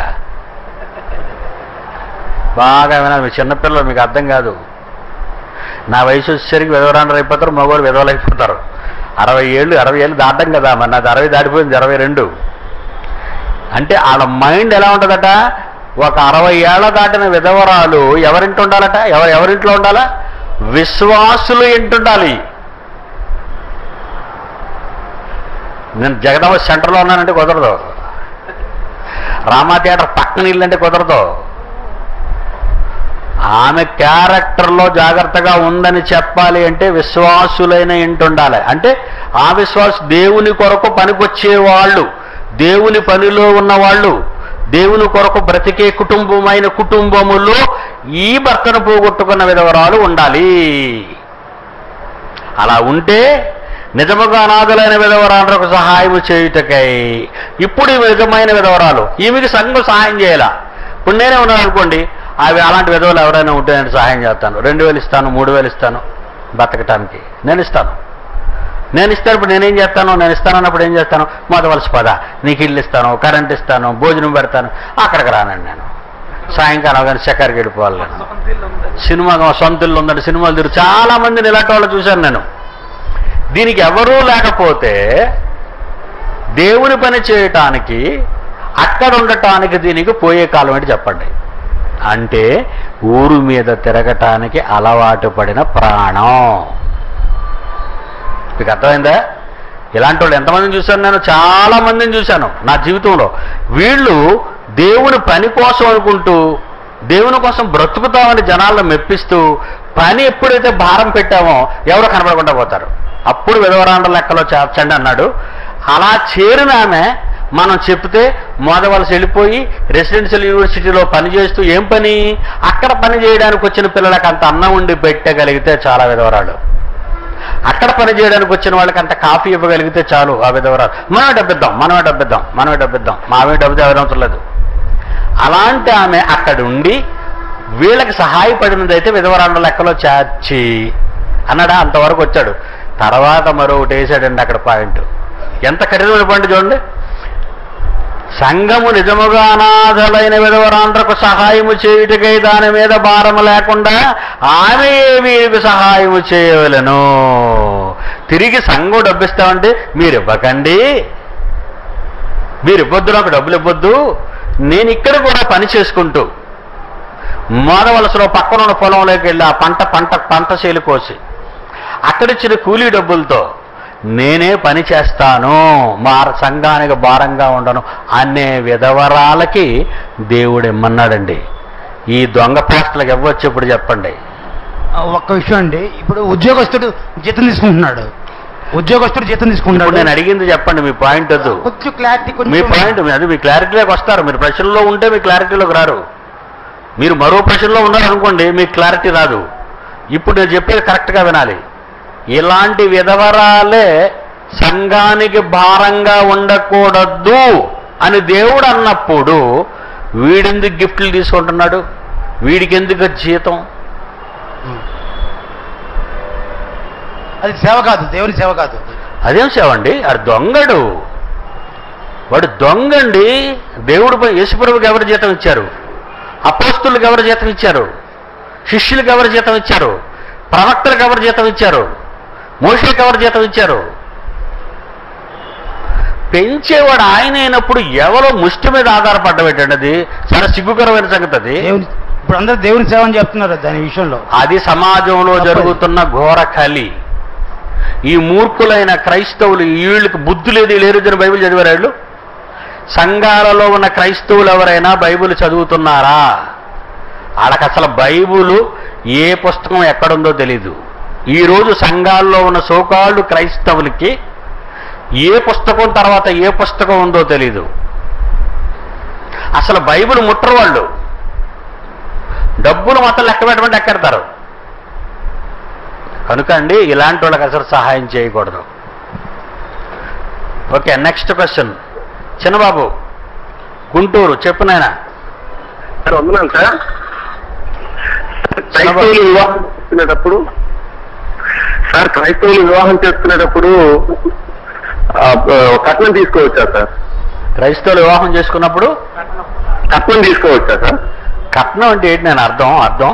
బాగా వినాలి మీ చిన్నపిల్లలు మీకు అర్థం కాదు నా వయసు వచ్చేసరికి విధవరాండ్రు అయిపోతారు మగవాళ్ళు విధవలు అయిపోతారు అరవై ఏళ్ళు అరవై ఏళ్ళు దాటం కదా మరి నాది అరవై దాటిపోయింది అరవై రెండు అంటే వాళ్ళ మైండ్ ఎలా ఉంటుందట ఒక అరవై ఏళ్ల దాటిన విధవరాలు ఎవరింటి ఉండాలట ఎవరు ఎవరింట్లో ఉండాలా విశ్వాసులు ఇంటుండాలి నేను జగదమ్మ సెంటర్లో ఉన్నానంటే కుదరదు రామా థియేటర్ పక్కన ఇల్లంటే కుదరదు ఆమె క్యారెక్టర్లో జాగ్రత్తగా ఉందని చెప్పాలి అంటే విశ్వాసులైన ఇంటుండాలి అంటే ఆ విశ్వాసు దేవుని కొరకు పనికొచ్చే వాళ్ళు దేవుని పనిలో ఉన్నవాళ్ళు దేవుని కొరకు బ్రతికే కుటుంబమైన కుటుంబములో ఈ భర్తను పోగొట్టుకున్న విధవరాలు ఉండాలి అలా ఉంటే నిజముగా అనాథులైన విధవరాలకు సహాయం చేయుటకై ఇప్పుడు ఈ నిజమైన విధవరాలు ఈమెకి సంఘం సహాయం చేయాల ఇప్పుడు నేనే ఉన్నాను అనుకోండి అవి అలాంటి విధవలు ఎవరైనా ఉంటే నేను సహాయం చేస్తాను రెండు వేలు ఇస్తాను మూడు వేలు ఇస్తాను బతకటానికి నేను ఇస్తాను నేను ఇస్తాను ఇప్పుడు నేనేం చేస్తాను నేను ఇస్తాను అన్నప్పుడు ఏం చేస్తాను మొదవలసి పద నీకు ఇల్లు ఇస్తాను కరెంట్ ఇస్తాను భోజనం పెడతాను అక్కడికి రానండి నేను సాయంకాలం కానీ చక్కెరకి వెళ్ళిపోవాలి నేను సినిమా సొంత ఇల్లు ఉందంటే సినిమాలు తిరుగు చాలా మందిని ఇలాంటి వాళ్ళు చూశాను నేను దీనికి ఎవరూ లేకపోతే దేవుని పని చేయటానికి అక్కడ ఉండటానికి దీనికి పోయే కాలం ఏంటి చెప్పండి అంటే ఊరు మీద తిరగటానికి అలవాటు పడిన ప్రాణం మీకు అర్థమైందా ఇలాంటి వాళ్ళు ఎంతమందిని చూశాను నేను చాలా మందిని చూశాను నా జీవితంలో వీళ్ళు దేవుని పని కోసం అనుకుంటూ దేవుని కోసం బ్రతుకుతామని జనాలను మెప్పిస్తూ పని ఎప్పుడైతే భారం పెట్టామో ఎవరు కనబడకుండా పోతారు అప్పుడు విధవరాండ లెక్కలో చేర్చండి అన్నాడు అలా చేరిన ఆమె మనం చెప్తే మోదవలసి వెళ్ళిపోయి రెసిడెన్షియల్ యూనివర్సిటీలో పని చేస్తూ ఏం పని అక్కడ పని చేయడానికి వచ్చిన పిల్లలకు అంత అన్నం ఉండి పెట్టగలిగితే చాలా విధవరాలు అక్కడ పని చేయడానికి వచ్చిన వాళ్ళకి అంత కాఫీ ఇవ్వగలిగితే చాలు ఆ విధవరాలు మనమే డబ్బిద్దాం మనమే డబ్బిద్దాం మనమే డబ్బిద్దాం మామే డబ్బు అవసరం లేదు అలాంటి ఆమె అక్కడ ఉండి వీళ్ళకి సహాయపడినదైతే విధవరాండ లెక్కలో చేర్చి అన్నాడా అంతవరకు వచ్చాడు తర్వాత మరొకటి వేసాడండి అక్కడ పాయింట్ ఎంత ఖరీదైన పాయింట్ చూడండి సంఘము నిజముగా అనాథలైన విధవరాండ్రకు సహాయము చేయుటకై దాని మీద భారము లేకుండా ఆమె వీరికి సహాయము చేయవలను తిరిగి సంఘం డబ్బిస్తామంటే మీరు ఇవ్వకండి మీరు ఇవ్వద్దు నాకు డబ్బులు ఇవ్వద్దు నేను ఇక్కడ కూడా పని చేసుకుంటూ మోదవలసలో పక్కన ఉన్న పొలంలోకి వెళ్ళి ఆ పంట పంట పంట చేలు కోసి అక్కడిచ్చిన కూలీ డబ్బులతో నేనే పని చేస్తాను మా సంఘానికి భారంగా ఉండను అనే విధవరాలకి దేవుడు ఇమ్మన్నాడండి ఈ దొంగ పాస్టలకు ఇవ్వచ్చు ఇప్పుడు చెప్పండి ఆ, ఒక్క విషయం అండి ఇప్పుడు ఉద్యోగస్తుడు జీతం తీసుకుంటున్నాడు ఉద్యోగస్తుడు జీతం ఇప్పుడు తీసుకుంటున్నాడు నేను అడిగింది చెప్పండి మీ పాయింట్ వద్దు కొంచెం క్లారిటీ మీ కొంచెం పాయింట్ అది మీ క్లారిటీలోకి వస్తారు మీరు ప్రశ్నలో ఉంటే మీ క్లారిటీలోకి రారు మీరు మరో ప్రశ్నలో ఉన్నారనుకోండి మీకు క్లారిటీ రాదు ఇప్పుడు నేను చెప్పేది కరెక్ట్గా వినాలి ఇలాంటి విధవరాలే సంఘానికి భారంగా ఉండకూడదు అని దేవుడు అన్నప్పుడు వీడెందుకు గిఫ్ట్లు తీసుకుంటున్నాడు వీడికి ఎందుకు జీతం అది సేవ కాదు దేవుని సేవ కాదు అదేం సేవండి అది దొంగడు వాడు దొంగండి దేవుడు పై- యేసుప్రభుకి ఎవరు జీతం ఇచ్చారు అపోస్తులకు ఎవరు జీతం ఇచ్చారు శిష్యులకు ఎవరు జీతం ఇచ్చారు ప్రవక్తలకు ఎవరు జీతం ఇచ్చారు మోషులకు ఎవరు జీతం ఇచ్చారు పెంచేవాడు ఆయన అయినప్పుడు ఎవరో ముష్టి మీద ఆధారపడ్డబెట్టండి అది చాలా సిగ్గుకరమైన సంగతి అది దేవుని ఇప్పుడు అందరూ దేవుని సేవ అని చెప్తున్నారు దాని విషయంలో అది సమాజంలో తప్పది. జరుగుతున్న ఘోర కలి ఈ మూర్ఖులైన క్రైస్తవులు వీళ్ళకి బుద్ధి లేదు లేరు బైబిల్ చదివారు వీళ్ళు సంఘాలలో ఉన్న క్రైస్తవులు ఎవరైనా బైబిల్ చదువుతున్నారా వాళ్ళకి అసలు బైబుల్ ఏ పుస్తకం ఎక్కడుందో తెలీదు ఈరోజు సంఘాల్లో ఉన్న సోకాళ్ళు క్రైస్తవులకి ఏ పుస్తకం తర్వాత ఏ పుస్తకం ఉందో తెలీదు అసలు బైబిల్ ముట్టరు వాళ్ళు డబ్బులు మొత్తం లెక్క పెట్టమంటే ఎక్కడతారు కనుక అండి ఇలాంటి వాళ్ళకి అసలు సహాయం చేయకూడదు okay next question Chinnababu Guntur చెప్పు నాయన సార్ వందనాలు సార్ క్రైస్తవులు వివాహం చేసుకునేటప్పుడు సార్ క్రైస్తవులు వివాహం చేసుకునేటప్పుడు ఆ, ఆ, కట్నం తీసుకోవచ్చా సార్ క్రైస్తవులు వివాహం చేసుకున్నప్పుడు కట్నం తీసుకోవచ్చా సార్ కట్నం అంటే ఏంటి నేను అర్థం అర్థం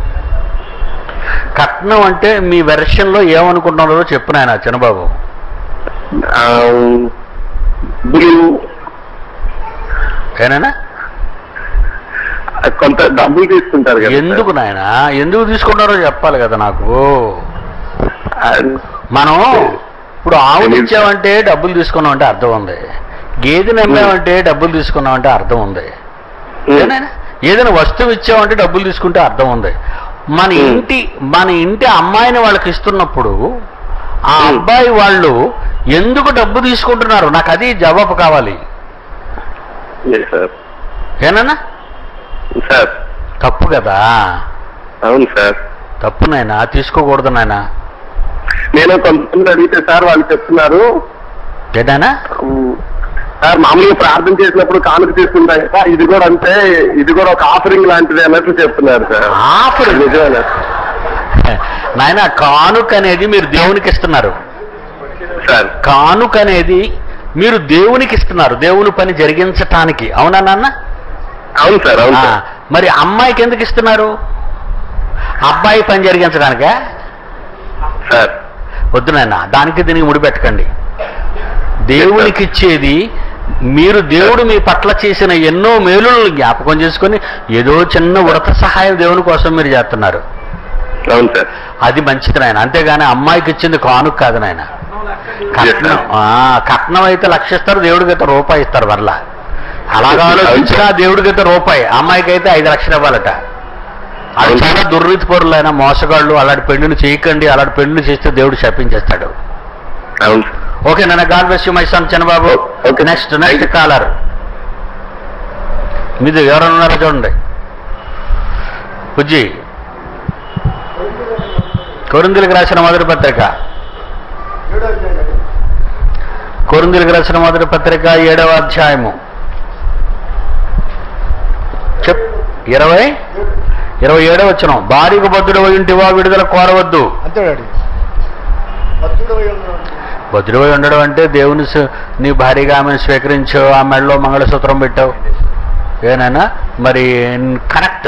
కట్నం అంటే మీ వెర్షన్లో ఏమనుకుంటున్నారో చెప్పు నాయన చిన్నబాబు ఆ, డబ్బులు ఏనాయనా కొంత డబ్బులు తీసుకుంటారు కదా సార్. ఎందుకు నాయన ఎందుకు తీసుకున్నారో చెప్పాలి కదా నాకు ఆ, మనం ఇప్పుడు ఆవుని ఇచ్చామంటే డబ్బులు తీసుకున్నాం అంటే అర్థం ఉంది గేదెని అమ్మామంటే డబ్బులు తీసుకున్నాం అంటే అర్థం ఉంది ఏనాయనా? ఏదైనా వస్తువు ఇచ్చామంటే డబ్బులు తీసుకుంటే అర్థం ఉంది మన Hmm. ఇంటి మన ఇంటి అమ్మాయిని వాళ్ళకి ఇస్తున్నప్పుడు ఆ Hmm. అబ్బాయి వాళ్ళు ఎందుకు డబ్బు తీసుకుంటున్నారు నాకు అది జవాబు కావాలి yes, సార్ ఏనన్నా సార్ తప్పు కదా అవును సార్ తప్పు నాయనా తీసుకోకూడదు నాయనా నేను కొంతమంది అడిగితే సార్ వాళ్ళు చెప్తున్నారు ఏంటైనా ఉమ్, సార్ మామూలుగా ప్రార్థన చేసినప్పుడు కానుక తీసుకుంటాం కదా ఇది కూడా అంతే ఇది కూడా ఒక ఆఫరింగ్ లాంటిది అన్నట్టు చెప్తున్నారు సార్ ఆఫర్ నిజమేనా నాయన కానుక అనేది మీరు దేవునికి ఇస్తున్నారు సార్ కానుక అనేది మీరు దేవునికి ఇస్తున్నారు దేవుని పని జరిగించటానికి అవునా నాన్న అవును సార్ అవును ఆ, సార్ మరి అమ్మాయికి ఎందుకు ఇస్తున్నారు అబ్బాయి పని జరిగించడానికా సార్ వద్దు నాయన దానికి దీనికి ముడిపెట్టకండి దేవునికి ఇచ్చేది మీరు దేవుడు మీ పట్ల చేసిన ఎన్నో మేలులను జ్ఞాపకం చేసుకొని ఏదో చిన్న ఉడత సహాయం దేవుని కోసం మీరు చేస్తున్నారు అవును సార్ అది మంచిది నాయన అంతేగాని అమ్మాయికి ఇచ్చింది కానుక కాదు నాయన కట్నం ఆ, కట్నం అయితే లక్షిస్తారు దేవుడికి అయితే రూపాయి ఇస్తారు మరలా అలాగా ఆలోచించినా దేవుడికి అయితే రూపాయి అమ్మాయికి అయితే ఐదు లక్షలు ఇవ్వాలట అది చాలా దుర్రీతి పరులైన మోసగాళ్ళు అలాంటి పెళ్లిని చేయకండి అలాంటి పెళ్లిని చేస్తే దేవుడు శపించేస్తాడు అవును సార్ ఓకే నన్ను God bless you my son Chandrababu Okay. Next next caller మీది ఎవరైనా ఉన్నారో చూడండి బుజ్జి కొరిందులకు రాసిన మొదటి పత్రిక కొరిందులకు రాసిన మొదటి పత్రిక ఏడవ అధ్యాయము చెప్ ఇరవై ఇరవై ఏడవ వచ్చిన భార్యకు బద్దుడు ఇంటివా విడుదల కోరవద్దు అంతే డాడీ బదులువై ఉండడం అంటే దేవుని సు- నీ భారీగా ఆమెను స్వీకరించావు ఆ మెడలో మంగళసూత్రం పెట్టావు ఏనైనా మరి కనెక్ట్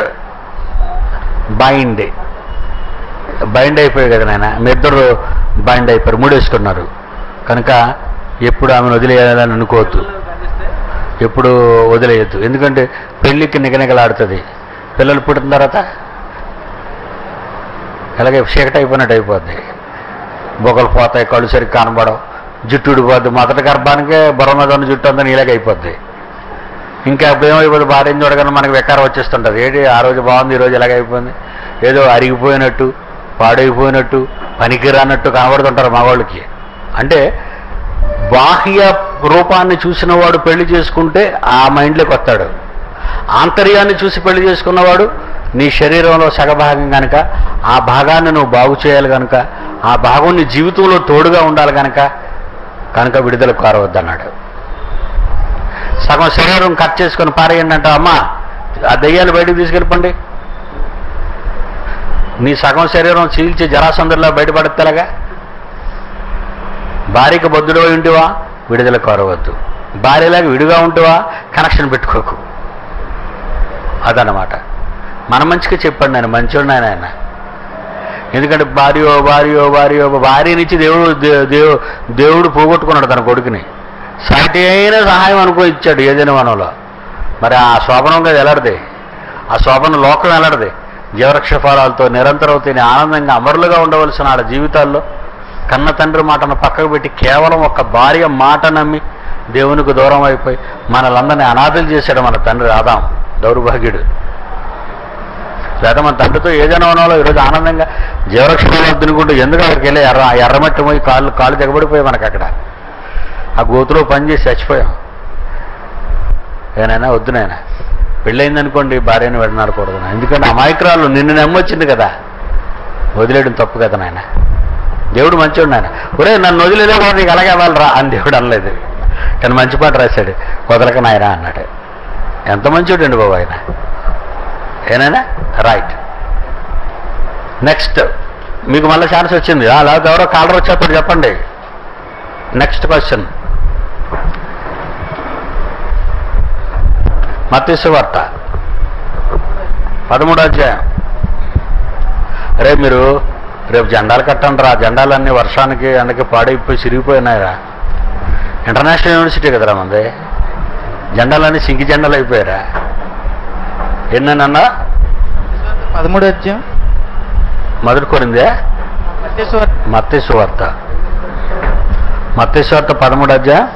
బైండ్ బైండ్ అయిపోయాయి కదా నాయన మీ ఇద్దరు బైండ్ అయిపోయారు మూడేసుకున్నారు కనుక ఎప్పుడు ఆమెను వదిలేయాలని అనుకోవద్దు ఎప్పుడు వదిలేయద్దు ఎందుకంటే పెళ్ళికి నిగనిగలాడుతుంది పిల్లలు పుట్టిన తర్వాత అలాగే చీకటి అయిపోయినట్టు అయిపోద్ది బొగలు పోతాయి కళ్ళు సరిగ్గా కనబడవు జుట్టు ఊడిపోద్ది మొదటి గర్భానికే బుర్ర మీద ఉన్న జుట్టు అంతా నీలాగ అయిపోద్ది ఇంకా అప్పుడు ఏమైపోతుంది భార్యను చూడగానే మనకి వికారం వచ్చేస్తుంటుంది ఏంటి ఆ రోజు బాగుంది ఈ రోజు ఇలాగ అయిపోయింది ఏదో అరిగిపోయినట్టు పాడైపోయినట్టు పనికిరానట్టు కనబడుతుంటారు మగవాళ్ళకి అంటే బాహ్య రూపాన్ని చూసిన వాడు పెళ్లి చేసుకుంటే ఆ మైండ్లోకి వస్తాడు ఆంతర్యాన్ని చూసి పెళ్లి చేసుకున్నవాడు నీ శరీరంలో సగభాగం కనుక ఆ భాగాన్ని నువ్వు బాగు చేయాలి కనుక ఆ భాగం నీ జీవితంలో తోడుగా ఉండాలి కనుక కనుక విడుదల కోరవద్దన్నాడు సగం శరీరం కట్ చేసుకొని పారేయండి అంట అమ్మా ఆ దయ్యాలు బయటకు తీసుకెళ్ళిపోండి నీ సగం శరీరం చీల్చి జరాసందుల్లో బయటపడతేలాగా భార్యకి బొద్దులో ఉంటివా విడుదల కోరవద్దు భార్యలాగా విడిగా ఉంటివా కనెక్షన్ పెట్టుకోకు అదనమాట మన మంచిగా చెప్పండి ఆయన మంచోడు ఆయన ఆయన ఎందుకంటే భార్యో భార్యో భార్యో భార్యనిచ్చి దేవుడు దే- దేవు దేవుడు పోగొట్టుకున్నాడు తన కొడుకుని సాటి అయిన సహాయం అనుకో ఇచ్చాడు ఏదైనా మనలో మరి ఆ శోభనం కదా ఎలాడది ఆ శోభన లోకం ఎలాడది జీవరక్ష ఫలాలతో నిరంతరం తిని ఆనందంగా అమరులుగా ఉండవలసిన ఆడ జీవితాల్లో కన్న తండ్రి మాటను పక్కకు పెట్టి కేవలం ఒక భార్య మాట నమ్మి దేవునికి దూరం అయిపోయి మనలందరినీ అనాథలు చేశాడు మన తండ్రి ఆదాం దౌర్భాగ్యుడు లేదా మన తండ్రితో ఏదైనా ఉన్నాలో ఈరోజు ఆనందంగా జీవరక్షణ తినుకుంటూ ఎందుకు అక్కడికి వెళ్ళి ఎర్ర ఎర్రమట్టి పోయి కాళ్ళు కాళ్ళు తెగబడిపోయి మనకు అక్కడ ఆ గోతులో పని చేసి చచ్చిపోయాం ఏనైనా వద్దు నాయన పెళ్ళయిందనుకోండి భార్యని వెళ్ళనాడకూడదు నాయన. ఎందుకంటే అమాయకురాలు నిన్ను నమ్మొచ్చింది కదా వదిలేయడం తప్పు కదా నాయన దేవుడు మంచివాడు నాయన ఒరే నన్ను వదిలేదే కూడా నీకు అలాగే అవ్వాలిరా అని దేవుడు అనలేదు కానీ మంచి పాట రాశాడు వదలక నాయన అన్నాడు ఎంత మంచివాడండి బాబు ఆయన ఏనాయనా రైట్ నెక్స్ట్ మీకు మళ్ళీ ఛాన్స్ వచ్చింది ఆ, లేకపోతే ఎవరో కాలర్ వచ్చేప్పుడు చెప్పండి నెక్స్ట్ క్వశ్చన్ మత్స్సు వార్త పదమూడో అధ్యాయం రేపు మీరు రేపు జెండాలు కట్టండి రా జెండాలన్నీ వర్షానికి అందుకే పాడైపోయి సిరిగిపోయినాయిరా ఇంటర్నేషనల్ యూనివర్సిటీ కదరా మంది జెండాలన్నీ సింకి జెండాలు అయిపోయారా ఎన్నన్నా పదమూడు అధ్యాయం మొదటి కొరిందే మత్తయి మత్స్సు వార్త మత్స్సు వార్త పదమూడు అధ్యాయం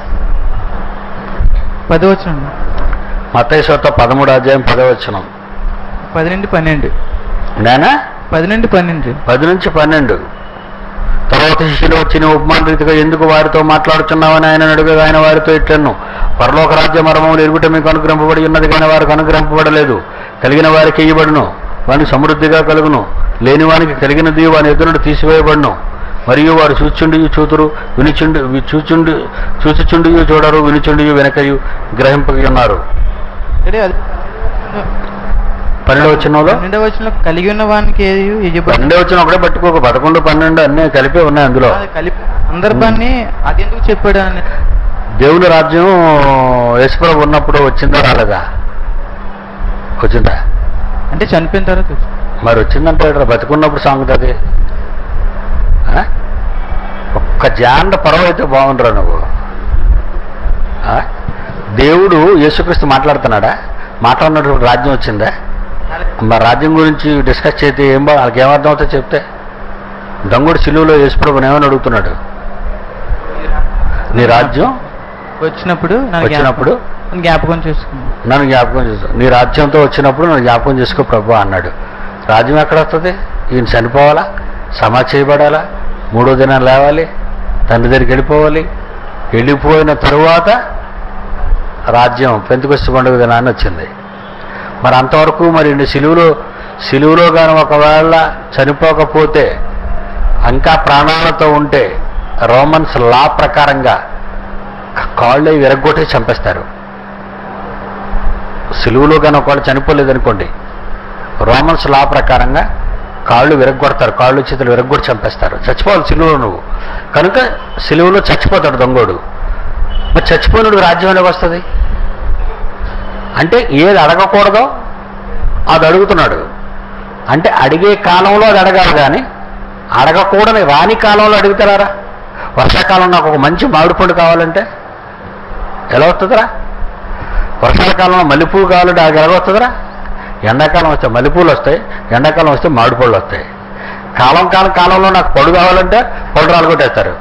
పది వచ్చిన మత్స్సు వార్త పదమూడు అధ్యాయం పదవచనం పది నుండి పన్నెండు నేనా పది నుండి పన్నెండు పది నుంచి పన్నెండు తర్వాత శిష్యులు వచ్చిన ఉపమాన రీతిగా ఎందుకు వారితో మాట్లాడుతున్నామని ఆయన అడుగగా ఆయన వారితో ఇట్లను పరలోక రాజ్య మర్మములు ఎరుగుట మీకు అనుగ్రహింపబడి ఉన్నది కానీ వారికి అనుగ్రహింపబడలేదు కలిగిన వారికి ఇయ్యబడును వానికి సమృద్ధిగా కలుగును లేని వానికి కలిగినది వాని ఎదురుడు తీసివేయబడును మరియు వారు చూచుండి చూతురు వినిచుండి వి- చూచుండి చూచుచుండి చూడరు వినిచుండి వెనకయు గ్రహింపగి ఉన్నారు అంటే అది పన్నెండు వచ్చినంలో పన్నెండవ వచనంలో కలిగి ఉన్న వానికి ఏది ఇవ్వబడి పన్నెండు వచ్చిన ఒకటే పట్టుకోక పదకొండు పన్నెండు అన్నీ కలిపే ఉన్నాయి అందులో అది కలిపి సందర్భాన్ని అది ఎందుకు చెప్పాడు అని దేవుని రాజ్యం యేసుప్రభు ఉన్నప్పుడు వచ్చిందా రాలేదా వచ్చిందా అంటే చనిపోయిన తర్వాత వచ్చింది. మరి వచ్చిందంటే ఇక్కడ బతుకున్నప్పుడు సాంగతి అది ఆ? ఒక్క జాండ పరవ అయితే బాగుండరా నువ్వు ఆ? దేవుడు యేసుక్రీస్తు మాట్లాడుతున్నాడా మాట్లాడినటువంటి రాజ్యం వచ్చిందా మరి రాజ్యం గురించి డిస్కస్ చేస్తే ఏం బా వాళ్ళకి ఏమర్థం అవుతుందో చెప్తే దొంగడు సిలువలో యేసుప్రభుని ఏమని అడుగుతున్నాడు నీ రాజ్యం వచ్చినప్పుడు నా వచ్చినప్పుడు జ్ఞాపకం- జ్ఞాపకం చేసుకున్నాను నన్ను జ్ఞాపకం చేసుకో నీ రాజ్యంతో వచ్చినప్పుడు నన్ను జ్ఞాపకం చేసుకో ప్రభు అన్నాడు రాజ్యం ఎక్కడ వస్తుంది ఈయన చనిపోవాలా సమా చేయబడాలా మూడో దినం లేవాలి తండ్రి దగ్గరికి వెళ్ళిపోవాలి వెళ్ళిపోయిన తరువాత రాజ్యం పెంతుకొచ్చి పండుగ దినాన్ని వచ్చింది మరి అంతవరకు మరి నీ సిలువులో సిలువులో కానీ ఒకవేళ చనిపోకపోతే ఇంకా ప్రాణాలతో ఉంటే రోమన్స్ లా ప్రకారంగా కాళ్ళు విరగ్గొట్టి చంపేస్తారు సిలువులో కానీ ఒకవేళ చనిపోలేదనుకోండి రోమన్స్ లా ప్రకారంగా కాళ్ళు విరగ్గొడతారు కాళ్ళు చేతులు విరగ్గొట్టి చంపేస్తారు చచ్చిపోవాలి సిలువలో నువ్వు కనుక సిలువలో చచ్చిపోతాడు దొంగోడు మరి చచ్చిపోయినోడికి రాజ్యం అనేది వస్తుంది అంటే ఏది అడగకూడదో అది అడుగుతున్నాడు అంటే అడిగే కాలంలో అది అడగాలి కానీ అడగకూడని రాని కాలంలో అడుగుతారా వర్షాకాలం నాకు ఒక మంచి మామిడి పండు కావాలంటే ఎలా వస్తుందిరా వర్షాకాలంలో మల్లెపూలు కావాలంటే అది ఎలా వస్తుందిరా ఎండాకాలం వస్తే మల్లెపూలు వస్తాయి ఎండాకాలం వస్తే మామిడి పళ్ళు వస్తాయి కాలం కాలం కాలంలో నాకు పడు కావాలంటే పళ్ళు రాలగొట్టేస్తారు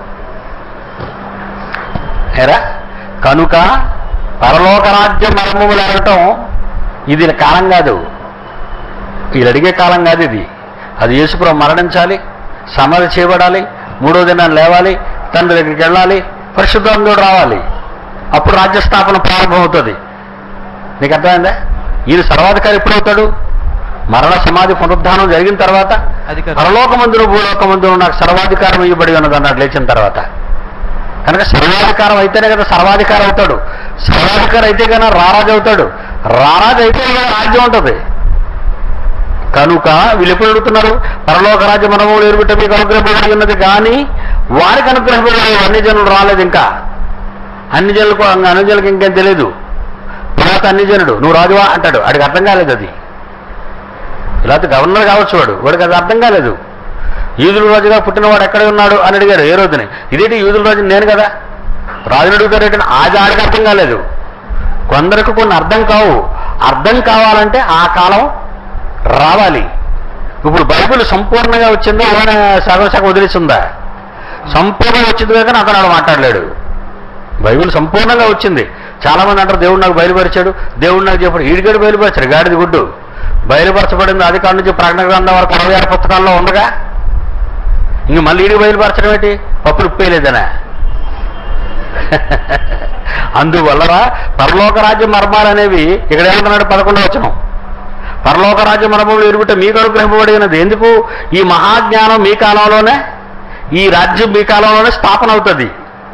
ఏరా కనుక పరలోక రాజ్య మర్మములు అడగటం ఇది కాలం కాదు వీళ్ళు అడిగే కాలం కాదు ఇది అది యేసుప్రభు మరణించాలి సమాధి చేయబడాలి మూడో దినాన్ని లేవాలి తండ్రి దగ్గరికి వెళ్ళాలి పరిశుద్ధంగా రావాలి అప్పుడు రాజ్య స్థాపన ప్రారంభమవుతుంది నీకు అర్థమైందా ఈయన సర్వాధికారి ఎప్పుడవుతాడు మరణ సమాధి పునరుద్ధానం జరిగిన తర్వాత అధికారం. పరలోకమందును భూలోకమందును నాకు సర్వాధికారం ఇవ్వబడి ఉన్నది అన్నాడు లేచిన తర్వాత కనుక సర్వాధికారం అయితేనే కదా సర్వాధికారం అవుతాడు సర్వాధికారం అయితే కన్నా రారాజు అవుతాడు రారాజు అయితే కదా రాజ్యం ఉంటుంది కనుక వీళ్ళు ఎప్పుడు అడుగుతున్నారు పరలోక రాజ్య మనములు ఎరుగుట మీకు అనుగ్రహపడి ఉన్నది కానీ వారికి అనుగ్రహపడి అన్ని జనులు రాలేదు ఇంకా అన్ని జనులకు అన్ని జనులకు ఇంకేం తెలియదు తర్వాత అన్ని జనుడు నువ్వు రాజువా అంటాడు వాడికి అర్థం కాలేదు అది లేకపోతే గవర్నర్ కావచ్చు వాడు వాడికి అది అర్థం కాలేదు యూదుల రాజుగా పుట్టినవాడు ఎక్కడ ఉన్నాడు అని అడిగారు ఏ రోజుని ఇదేంటి యూదుల రాజు నేను కదా రాజుని అడుగుతారు ఏంటంటే ఆది ఆడికి అర్థం కాలేదు కొందరికి కొన్ని అర్థం కావు అర్థం కావాలంటే ఆ కాలం రావాలి ఇప్పుడు బైబిల్ సంపూర్ణంగా వచ్చిందా ఏమైనా సగం సగం వదిలేసిందా సంపూర్ణంగా వచ్చింది కాక అతను ఆడ మాట్లాడలేడు బైబిల్ సంపూర్ణంగా వచ్చింది చాలా మంది అంటారు దేవుడు నాకు బయలుపరిచాడు దేవుడు నాకు చెప్పాడు ఈడిగడు బయలుపరిచాడు గాడిది గుడ్డు బయలుపరచబడింది అది కాడ నుంచి ప్రకటన గ్రంథం వరకు అరవై ఆరు పుస్తకాల్లో ఉండగా ఇంక మళ్ళీ ఈడికి బయలుపరచడం ఏంటి పప్పులు ఉప్పేయలేదనా అందువల్లరా పరలోక రాజ్య మర్మాలు అనేవి ఇక్కడ ఏమంటున్నాడు పదకొండవ వచనం పరలోక రాజ్య మర్మములు ఎరుగుట మీకు అనుగ్రహింపబడినది ఎందుకు ఈ మహాజ్ఞానం మీ కాలంలోనే ఈ రాజ్యం మీ కాలంలోనే స్థాపన అవుతుంది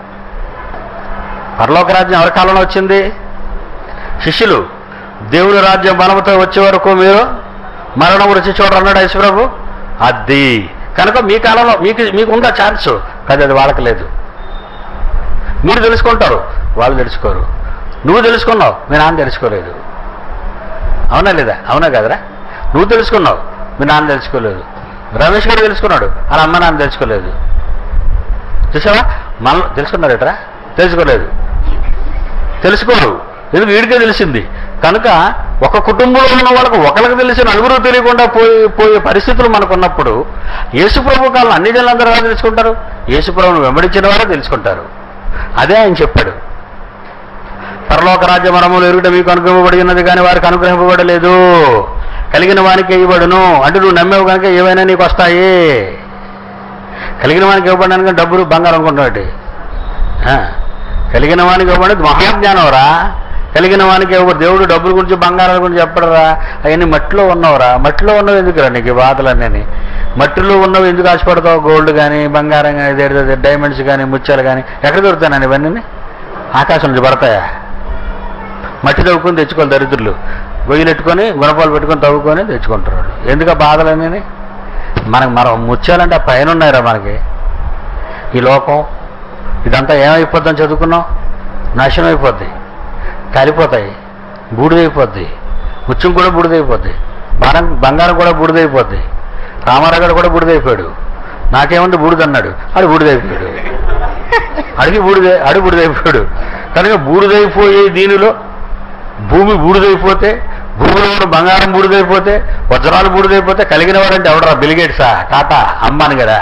పరలోక రాజ్యం ఎవరి కాలంలో వచ్చింది శిష్యులు దేవుని రాజ్యం బలముతో వచ్చే వరకు మీరు మరణం రుచి చూడరు అన్నాడు యేసుప్రభు అది కనుక మీ కాలంలో మీకు మీకు ఉందా ఛాన్స్ కానీ అది వాళ్ళకి లేదు మీరు తెలుసుకుంటారు వాళ్ళు తెలుసుకోరు నువ్వు తెలుసుకున్నావు మీ నాన్న తెలుసుకోలేదు అవునా లేదా అవునా కదరా నువ్వు తెలుసుకున్నావు మీ నాన్న తెలుసుకోలేదు రమేష్ గారు తెలుసుకున్నాడు వాళ్ళ అమ్మ నాన్న తెలుసుకోలేదు చూసావా మన తెలుసుకున్నారటరా తెలుసుకోలేదు తెలుసుకోరు ఎందుకు వీడికే తెలిసింది కనుక ఒక కుటుంబంలో ఉన్న వాళ్ళకు ఒకరికి తెలిసి నలుగురు తెలియకుండా పోయి పోయే పరిస్థితులు మనకు ఉన్నప్పుడు యేసుప్రభు కాలం అన్ని జనులందరూ ఎలా తెలుసుకుంటారు యేసుప్రభుని వెంబడించిన వారే తెలుసుకుంటారు అదే ఆయన చెప్పాడు పరలోక రాజ్య మరములు ఎరుగుట మీకు అనుగ్రహింపబడి ఉన్నది కానీ వారికి అనుగ్రహింపబడలేదు కలిగిన వానికి ఇవ్వబడును అంటే నువ్వు నమ్మేవు కనుక ఏవైనా నీకు వస్తాయి కలిగిన వానికి ఇవ్వబడడానికి డబ్బులు బంగారం అనుకుంటున్నాడు కలిగిన వానికి ఇవ్వబడేది మహాజ్ఞానం రా కలిగిన వానికి ఇవ్వబడి దేవుడు డబ్బుల గురించి బంగారాల గురించి చెప్పడరా అవన్నీ మట్టిలో ఉన్నవరా మట్టిలో ఉన్నవి ఎందుకురా నీకు ఈ బాధలన్నీ మట్టిలో ఉన్నవి ఎందుకు ఆశపడతావు గోల్డ్ కానీ బంగారం కానీ డైమండ్స్ కానీ ముత్యాలు కానీ ఎక్కడ దొరుకుతానండి ఇవన్నీ ఆకాశం నుంచి పడతాయా మట్టి తవ్వుకొని తెచ్చుకోవాలి దరిద్రులు గొయ్యలు పెట్టుకొని గుణపాలు పెట్టుకొని తవ్వుకొని తెచ్చుకుంటారు వాళ్ళు. ఎందుకు ఆ బాధలన్నీ మనకు మనం ముత్యాలంటే ఆ పైన ఉన్నాయిరా మనకి ఈ లోకం ఇదంతా ఏమైపోద్దని చదువుకున్నాం నాశనం అయిపోద్ది కాలిపోతాయి బూడిదైపోద్ది ముత్యం కూడా బూడిదైపోద్ది బంగారం బంగారం కూడా బూడిదైపోద్ది రామారావు గారు కూడా బూడిదైపోయాడు నాకేముంది బూడిదన్నాడు ఆడు బూడిదైపోయాడు అడిగి బూడిదే అడు బూడిదైపోయాడు కనుక బూడిదైపోయే దీనిలో భూమి బూడిదైపోతే భూమిలో ఉన్న బంగారం బూడిదైపోతే వజ్రాలు బూడిదైపోతే కలిగిన వాడంటే ఎవడరా బిలిగేట్సా టాటా అమ్మాను కదా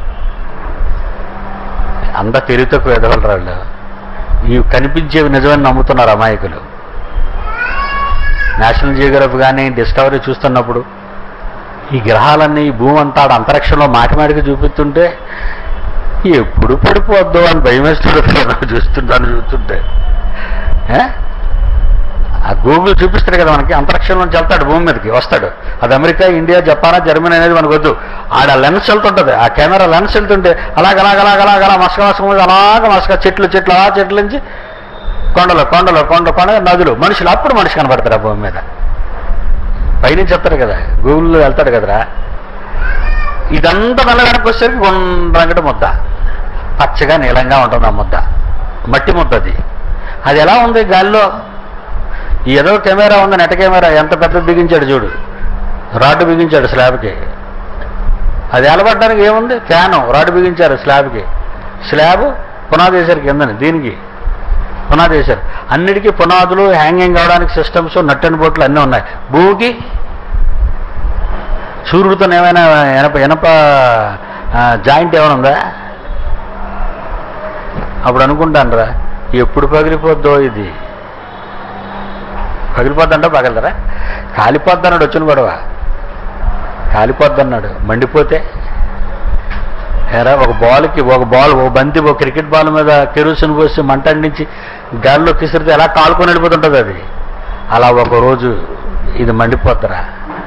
అంత తెలివి తక్కువ ఎదగలరు వాళ్ళు ఇవి కనిపించేవి నిజమని నమ్ముతున్నారు అమాయకులు నేషనల్ జియోగ్రఫీ కానీ డిస్కవరీ చూస్తున్నప్పుడు ఈ గ్రహాలన్నీ ఈ భూమి అంతా ఆడ అంతరిక్షంలో మాటిమాటికి చూపిస్తుంటే ఎప్పుడు పడిపోద్దు అని భయం వేస్తున్నాడు చూస్తుంటాను చూస్తుంటే ఏ? ఆ గూగుల్ చూపిస్తాడు కదా మనకి అంతరిక్షంలో నుంచి వెళ్తాడు భూమి మీదకి వస్తాడు అది అమెరికా ఇండియా జపానా జర్మనీ అనేది మనకు వద్దు ఆడ లెన్స్ వెళ్తుంటుంది ఆ కెమెరా లెన్స్ వెళ్తుంటే అలాగ అలాగ అలాగ అలాగ అలా మసక మసక మీద అలాగ మసక చెట్లు చెట్లు అలా చెట్ల నుంచి కొండలు కొండలు కొండ కొండ నదులు మనుషులు అప్పుడు మనిషి కనబడతారు ఆ భూమి మీద పైనుంచి చెప్తారు కదా గూగుల్లో వెళ్తాడు కదరా ఇదంతా నల్ల వెనక్కి వచ్చేసరికి గుండ్రంగట ముద్ద పచ్చగా నీలంగా ఉంటుంది ఆ ముద్ద మట్టి ముద్ద అది అది ఎలా ఉంది గాలిలో ఏదో కెమెరా ఉంది నెట్ కెమెరా ఎంత పెద్దది బిగించాడు చూడు రాడ్డు బిగించాడు స్లాబ్కి అది ఎలబడడానికి ఏముంది ఫ్యాను రాడ్డు బిగించారు స్లాబ్కి స్లాబ్ పునాది వేశారు కిందని దీనికి పునాది వేశారు అన్నిటికీ పునాదులు హ్యాంగింగ్ అవడానికి సిస్టమ్స్ నట్టని బోట్లు అన్నీ ఉన్నాయి భూమికి సూర్యుడితో ఏమైనా ఎనప ఎనప జాయింట్ ఏమైనా ఉందా అప్పుడు అనుకుంటానరా ఎప్పుడు పగిలిపోద్దో ఇది పగిలిపోద్దంటే పగలరా కాలిపోద్ది అన్నాడు వచ్చిన గొడవ కాలిపోద్ది అన్నాడు మండిపోతే ఎరా ఒక బాల్కి ఒక బాల్ ఒక బంతి ఒక క్రికెట్ బాల్ మీద కెరూసిన్ పోసి మంట అంటించి గాలిలో కిసిరితే ఎలా కాలుకొని వెళ్ళిపోతుంటుంది అది అలా ఒక రోజు ఇది మండిపోద్దరా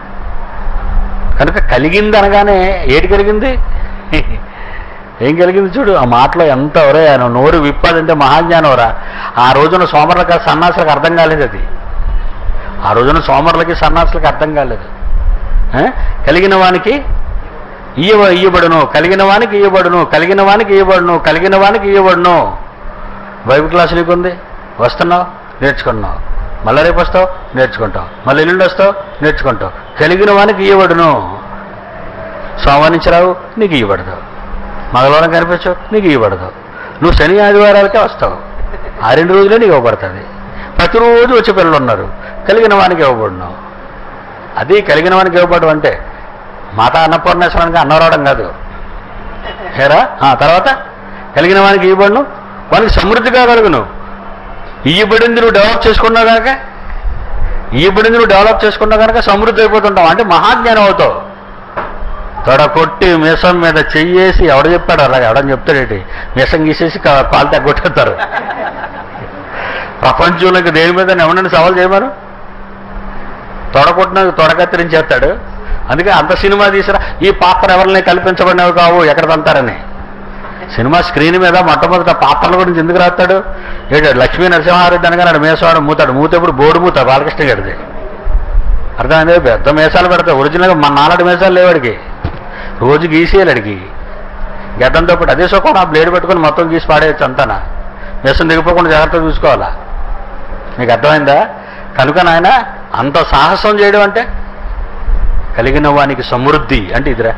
కనుక కలిగింది అనగానే ఏటి కలిగింది ఏం కలిగింది చూడు ఆ మాటలో ఎంత ఎవరే ఆయన నోరు విప్పాదంటే మహాజ్ఞానవరా ఆ రోజున సోమరులకు సన్నాసులకు అర్థం కాలేదు అది ఆ రోజున సోమరులకి సన్నాసులకు అర్థం కాలేదు ఆ? కలిగిన వానికి ఇయ్యవ ఇయ్యబడును కలిగిన వానికి ఇయ్యబడును కలిగిన వానికి ఇయ్యబడును కలిగిన వానికి ఇయ్యబడును బైబిల్ క్లాస్ నీకు ఉంది వస్తున్నావు నేర్చుకుంటున్నావు మళ్ళీ రేపు వస్తావు నేర్చుకుంటావు మళ్ళీ ఎల్లుండి వస్తావు నేర్చుకుంటావు కలిగిన వానికి ఇయ్యబడును సోమవారం నుంచి రావు నీకు ఇవ్వబడదు మంగళవారం కనిపించవు నీకు ఇవ్వబడదు నువ్వు శని ఆదివారాలకే వస్తావు ఆ రెండు రోజులే నీకు ఇవ్వబడుతుంది ప్రతిరోజు వచ్చే పిల్లలు ఉన్నారు కలిగిన వానికి ఇవ్వబడును అది కలిగిన వానికి ఇవ్వబడడం అంటే మాతా అన్నపూర్ణేశ్వరానికి అన్నం రావడం కాదు హేరా ఆ, తర్వాత కలిగిన వానికి ఇవ్వబడును వానికి సమృద్ధిగా కలుగును ఇయ్యబడింది నువ్వు డెవలప్ చేసుకున్నావు కనుక ఇయ్యబడింది నువ్వు డెవలప్ చేసుకున్నావు కనుక సమృద్ధి అయిపోతుంటావు అంటే మహాజ్ఞానం అవుతావు తొడ కొట్టి మీసం మీద చెయ్యేసి ఎవడ చెప్పాడు అలా ఎవడని చెప్తాడేటి మీసం గీసేసి కా- కాలు తగ్గొట్టేస్తారు ప్రపంచంలో ఇంక దేని మీద ఎవరైనా సవాల్ చేయమను తొడ కొట్టిన తొడ కత్తిరించేస్తాడు అందుకే అంత సినిమా తీసినా ఈ పాత్ర ఎవరిని కల్పించబడినవి కావు ఎక్కడ తంతారని సినిమా స్క్రీన్ మీద మొట్టమొదట పాత్రల గురించి ఎందుకు రాస్తాడు ఏంటో లక్ష్మీ నరసింహారెడ్డి అనగా నాడు మేసవాడు మూతాడు మూతప్పుడు బోర్డు మూత బాలకృష్ణ గడిది అర్థమైంది పెద్ద మేసాలు పెడతాయి ఒరిజినల్గా మన నాలుగు మేసాలు లేవాడికి రోజు గీసేయాలి అడిగి గడ్డంతో పాటు అదే సొక్కన బ్లేడ్ పెట్టుకొని మొత్తం గీసి పాడేయచ్చు అంతానా మేసం దిగిపోకుండా జాగ్రత్తగా చూసుకోవాలా మీకు అర్థమైందా కనుక నాయన అంత సాహసం చేయడం అంటే కలిగిన వానికి సమృద్ధి అంటే ఇదిరా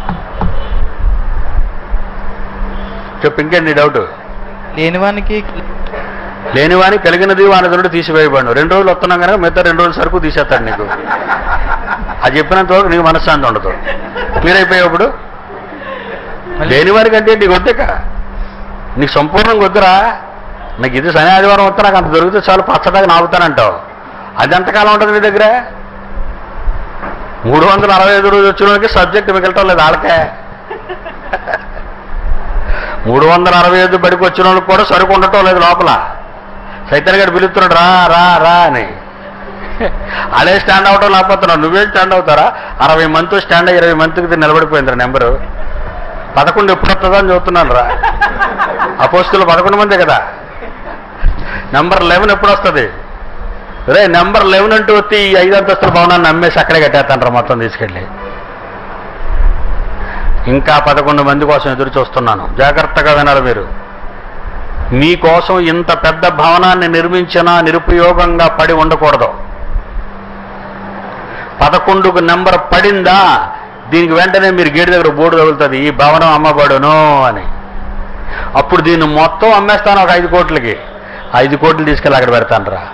చెప్పు ఇంకేంటి డౌట్ లేనివానికి లేనివాని కలిగినది వాని నుండి తీసివేయబడి రెండు రోజులు వస్తున్నాం కనుక మిగతా రెండు రోజులు సరుకు తీసేస్తాడు నీకు అది చెప్పినంత వరకు నీకు మనశ్శాంతి ఉండదు క్లియర్ అయిపోయేప్పుడు లేనివారికి అంటే నీకు వద్దక నీకు సంపూర్ణంగా వద్దురా నీకు ఇది శని ఆదివారం వస్తే నాకు అంత దొరికితే చాలు పచ్చదాకా నాగుతానంటావు అది ఎంతకాలం ఉంటుంది నీ దగ్గర మూడు వందల అరవై ఐదు రోజు వచ్చిన వాళ్ళకి సబ్జెక్ట్ మిగలటం లేదు వాళ్ళకే మూడు వందల అరవై ఐదు బడికి వచ్చిన వాళ్ళకి కూడా సరుకు ఉండటం లేదు లోపల సైతన్ గారు పిలుస్తున్నాడు రా రా రా అని అదే స్టాండ్ అవటం లేకపోతున్నావు నువ్వేం స్టాండ్ అవుతారా అరవై మంత్ స్టాండ్ అయ్యి ఇరవై మంత్కి నిలబడిపోయింది నెంబరు పదకొండు ఎప్పుడు వస్తుందో అని చూస్తున్నాను రా అపోస్తులు పదకొండు మందే కదా నెంబర్ లెవెన్ ఎప్పుడు వస్తుంది రే నెంబర్ లెవెన్ అంటూ వచ్చి ఈ ఐదు అంతస్తుల భవనాన్ని అమ్మేసి అక్కడే కట్టేస్తాను మొత్తం తీసుకెళ్ళి ఇంకా పదకొండు మంది కోసం ఎదురు చూస్తున్నాను జాగ్రత్తగా వినాలి మీరు మీకోసం ఇంత పెద్ద భవనాన్ని నిర్మించినా నిరుపయోగంగా పడి ఉండకూడదు పదకొండుకు నెంబర్ పడిందా దీనికి వెంటనే మీరు గేటు దగ్గర బోర్డు తగులుతుంది ఈ భవనం అమ్మబడును అని అప్పుడు దీన్ని మొత్తం అమ్మేస్తాను ఒక ఐదు కోట్లకి ఐదు కోట్లు తీసుకెళ్ళి అక్కడ పెడతానురా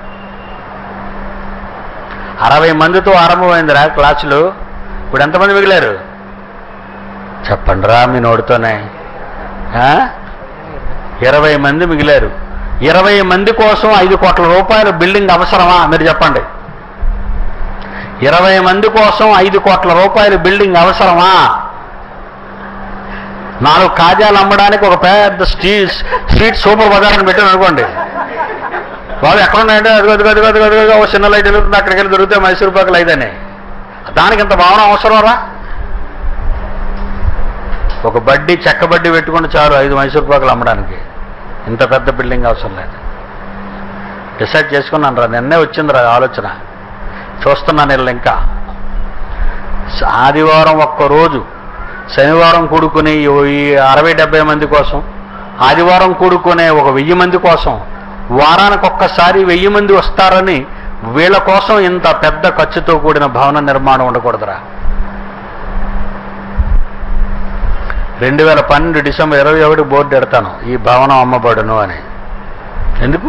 అరవై మందితో ఆరంభమైందిరా క్లాసులు ఇప్పుడు ఎంతమంది మిగిలారు చెప్పండి రా మీ నోటితోనే ఆ? ఇరవై మంది మిగిలారు ఇరవై మంది కోసం ఐదు కోట్ల రూపాయల బిల్డింగ్ అవసరమా మీరు చెప్పండి ఇరవై మంది కోసం ఐదు కోట్ల రూపాయల బిల్డింగ్ అవసరమా నాలుగు కాజాలు అమ్మడానికి ఒక పెద్ద స్ట్రీట్ స్ట్రీట్ సూపర్ బజార్ అని పెట్టాను అనుకోండి బాబు ఎక్కడ ఉన్నాయంటే అదిగో అదిగో అదిగో అదిగో అదిగో ఓ చిన్న లైట్ వెలుగుతుంది అక్కడికి వెళ్ళి దొరికితే మైసూరు పాకు లైట్ అని దానికి ఇంత భావన అవసరం రా ఒక బడ్డీ చెక్క బడ్డీ పెట్టుకుంటే చాలు ఐదు మైసూరు పాకులు అమ్మడానికి ఇంత పెద్ద బిల్డింగ్ అవసరం లేదు డిసైడ్ చేసుకున్నాను రా నిన్నే వచ్చింది రా ఆలోచన చూస్తున్నాను వీళ్ళు ఇంకా ఆదివారం ఒక్క రోజు శనివారం కూడుకునే ఈ- ఈ అరవై డెబ్బై మంది కోసం ఆదివారం కూడుకునే ఒక వెయ్యి మంది కోసం వారానికి ఒక్కసారి వెయ్యి మంది వస్తారని వీళ్ళ కోసం ఇంత పెద్ద ఖర్చుతో కూడిన భవన నిర్మాణం ఉండకూడదురా రెండు వేల పన్నెండు డిసెంబర్ ఇరవై ఒకటి బోర్డు ఎడతాను ఈ భవనం అమ్మబడును అని ఎందుకు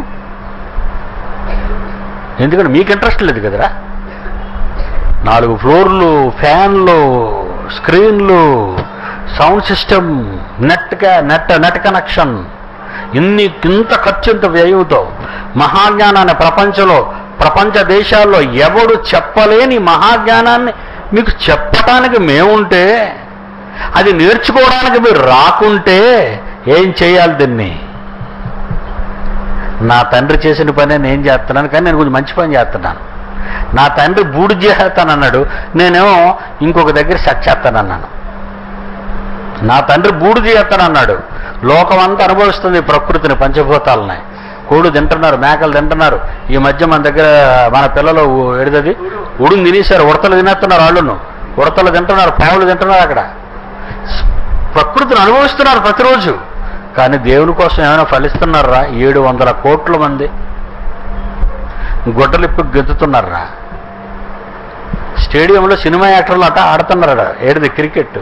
ఎందుకంటే మీకు ఇంట్రెస్ట్ లేదు కదరా నాలుగు ఫ్లోర్లు ఫ్యాన్లు స్క్రీన్లు sound system net net net connection ఇన్ని ఇంత ఖర్చు ఇంత వ్యయంతో మహాజ్ఞానాన్ని ప్రపంచంలో ప్రపంచ దేశాల్లో ఎవడు చెప్పలేని మహాజ్ఞానాన్ని మీకు చెప్పటానికి మేముంటే అది నేర్చుకోవడానికి మీరు రాకుంటే ఏం చేయాలి దీన్ని నా తండ్రి చేసిన పనే నేను చేస్తున్నాను కానీ నేను కొంచెం మంచి పని చేస్తున్నాను నా తండ్రి బూడి చేస్తానన్నాడు నేనేమో ఇంకొక దగ్గర సెట్ చేస్తానన్నాను నా తండ్రి బూడి చేస్తానన్నాడు లోకమంతా అనుభవిస్తుంది ఈ ప్రకృతిని పంచభూతాలని కోడు తింటున్నారు మేకలు తింటున్నారు ఈ మధ్య మన దగ్గర మన పిల్లలు ఎడిదది ఉడుని తినేశారు ఉడతలు తినేస్తున్నారు వాళ్ళను ఉడతలు తింటున్నారు పావులు తింటున్నారు అక్కడ ప్రకృతిని అనుభవిస్తున్నారు ప్రతిరోజు కానీ దేవుని కోసం ఏమైనా ఫలిస్తున్నారా ఏడు వందల కోట్ల మంది గుడ్డలిప్పి గెంతుతున్నారా స్టేడియంలో సినిమా యాక్టర్లు అట ఆడుతున్నారా ఏడిది క్రికెట్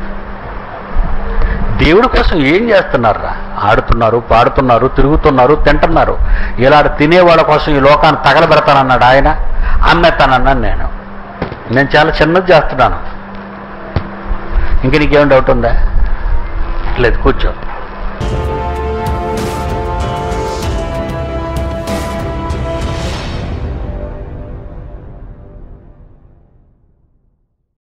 దేవుడి కోసం ఏం చేస్తున్నారా ఆడుతున్నారు పాడుతున్నారు తిరుగుతున్నారు తింటున్నారు ఇలా తినేవాళ్ళ కోసం ఈ లోకాన్ని తగలబెడతానన్నాడు ఆయన అమ్మేస్తానన్నాను నేను నేను చాలా చిన్నది చేస్తున్నాను ఇంక నీకేం డౌట్ ఉందా లేదు కూర్చో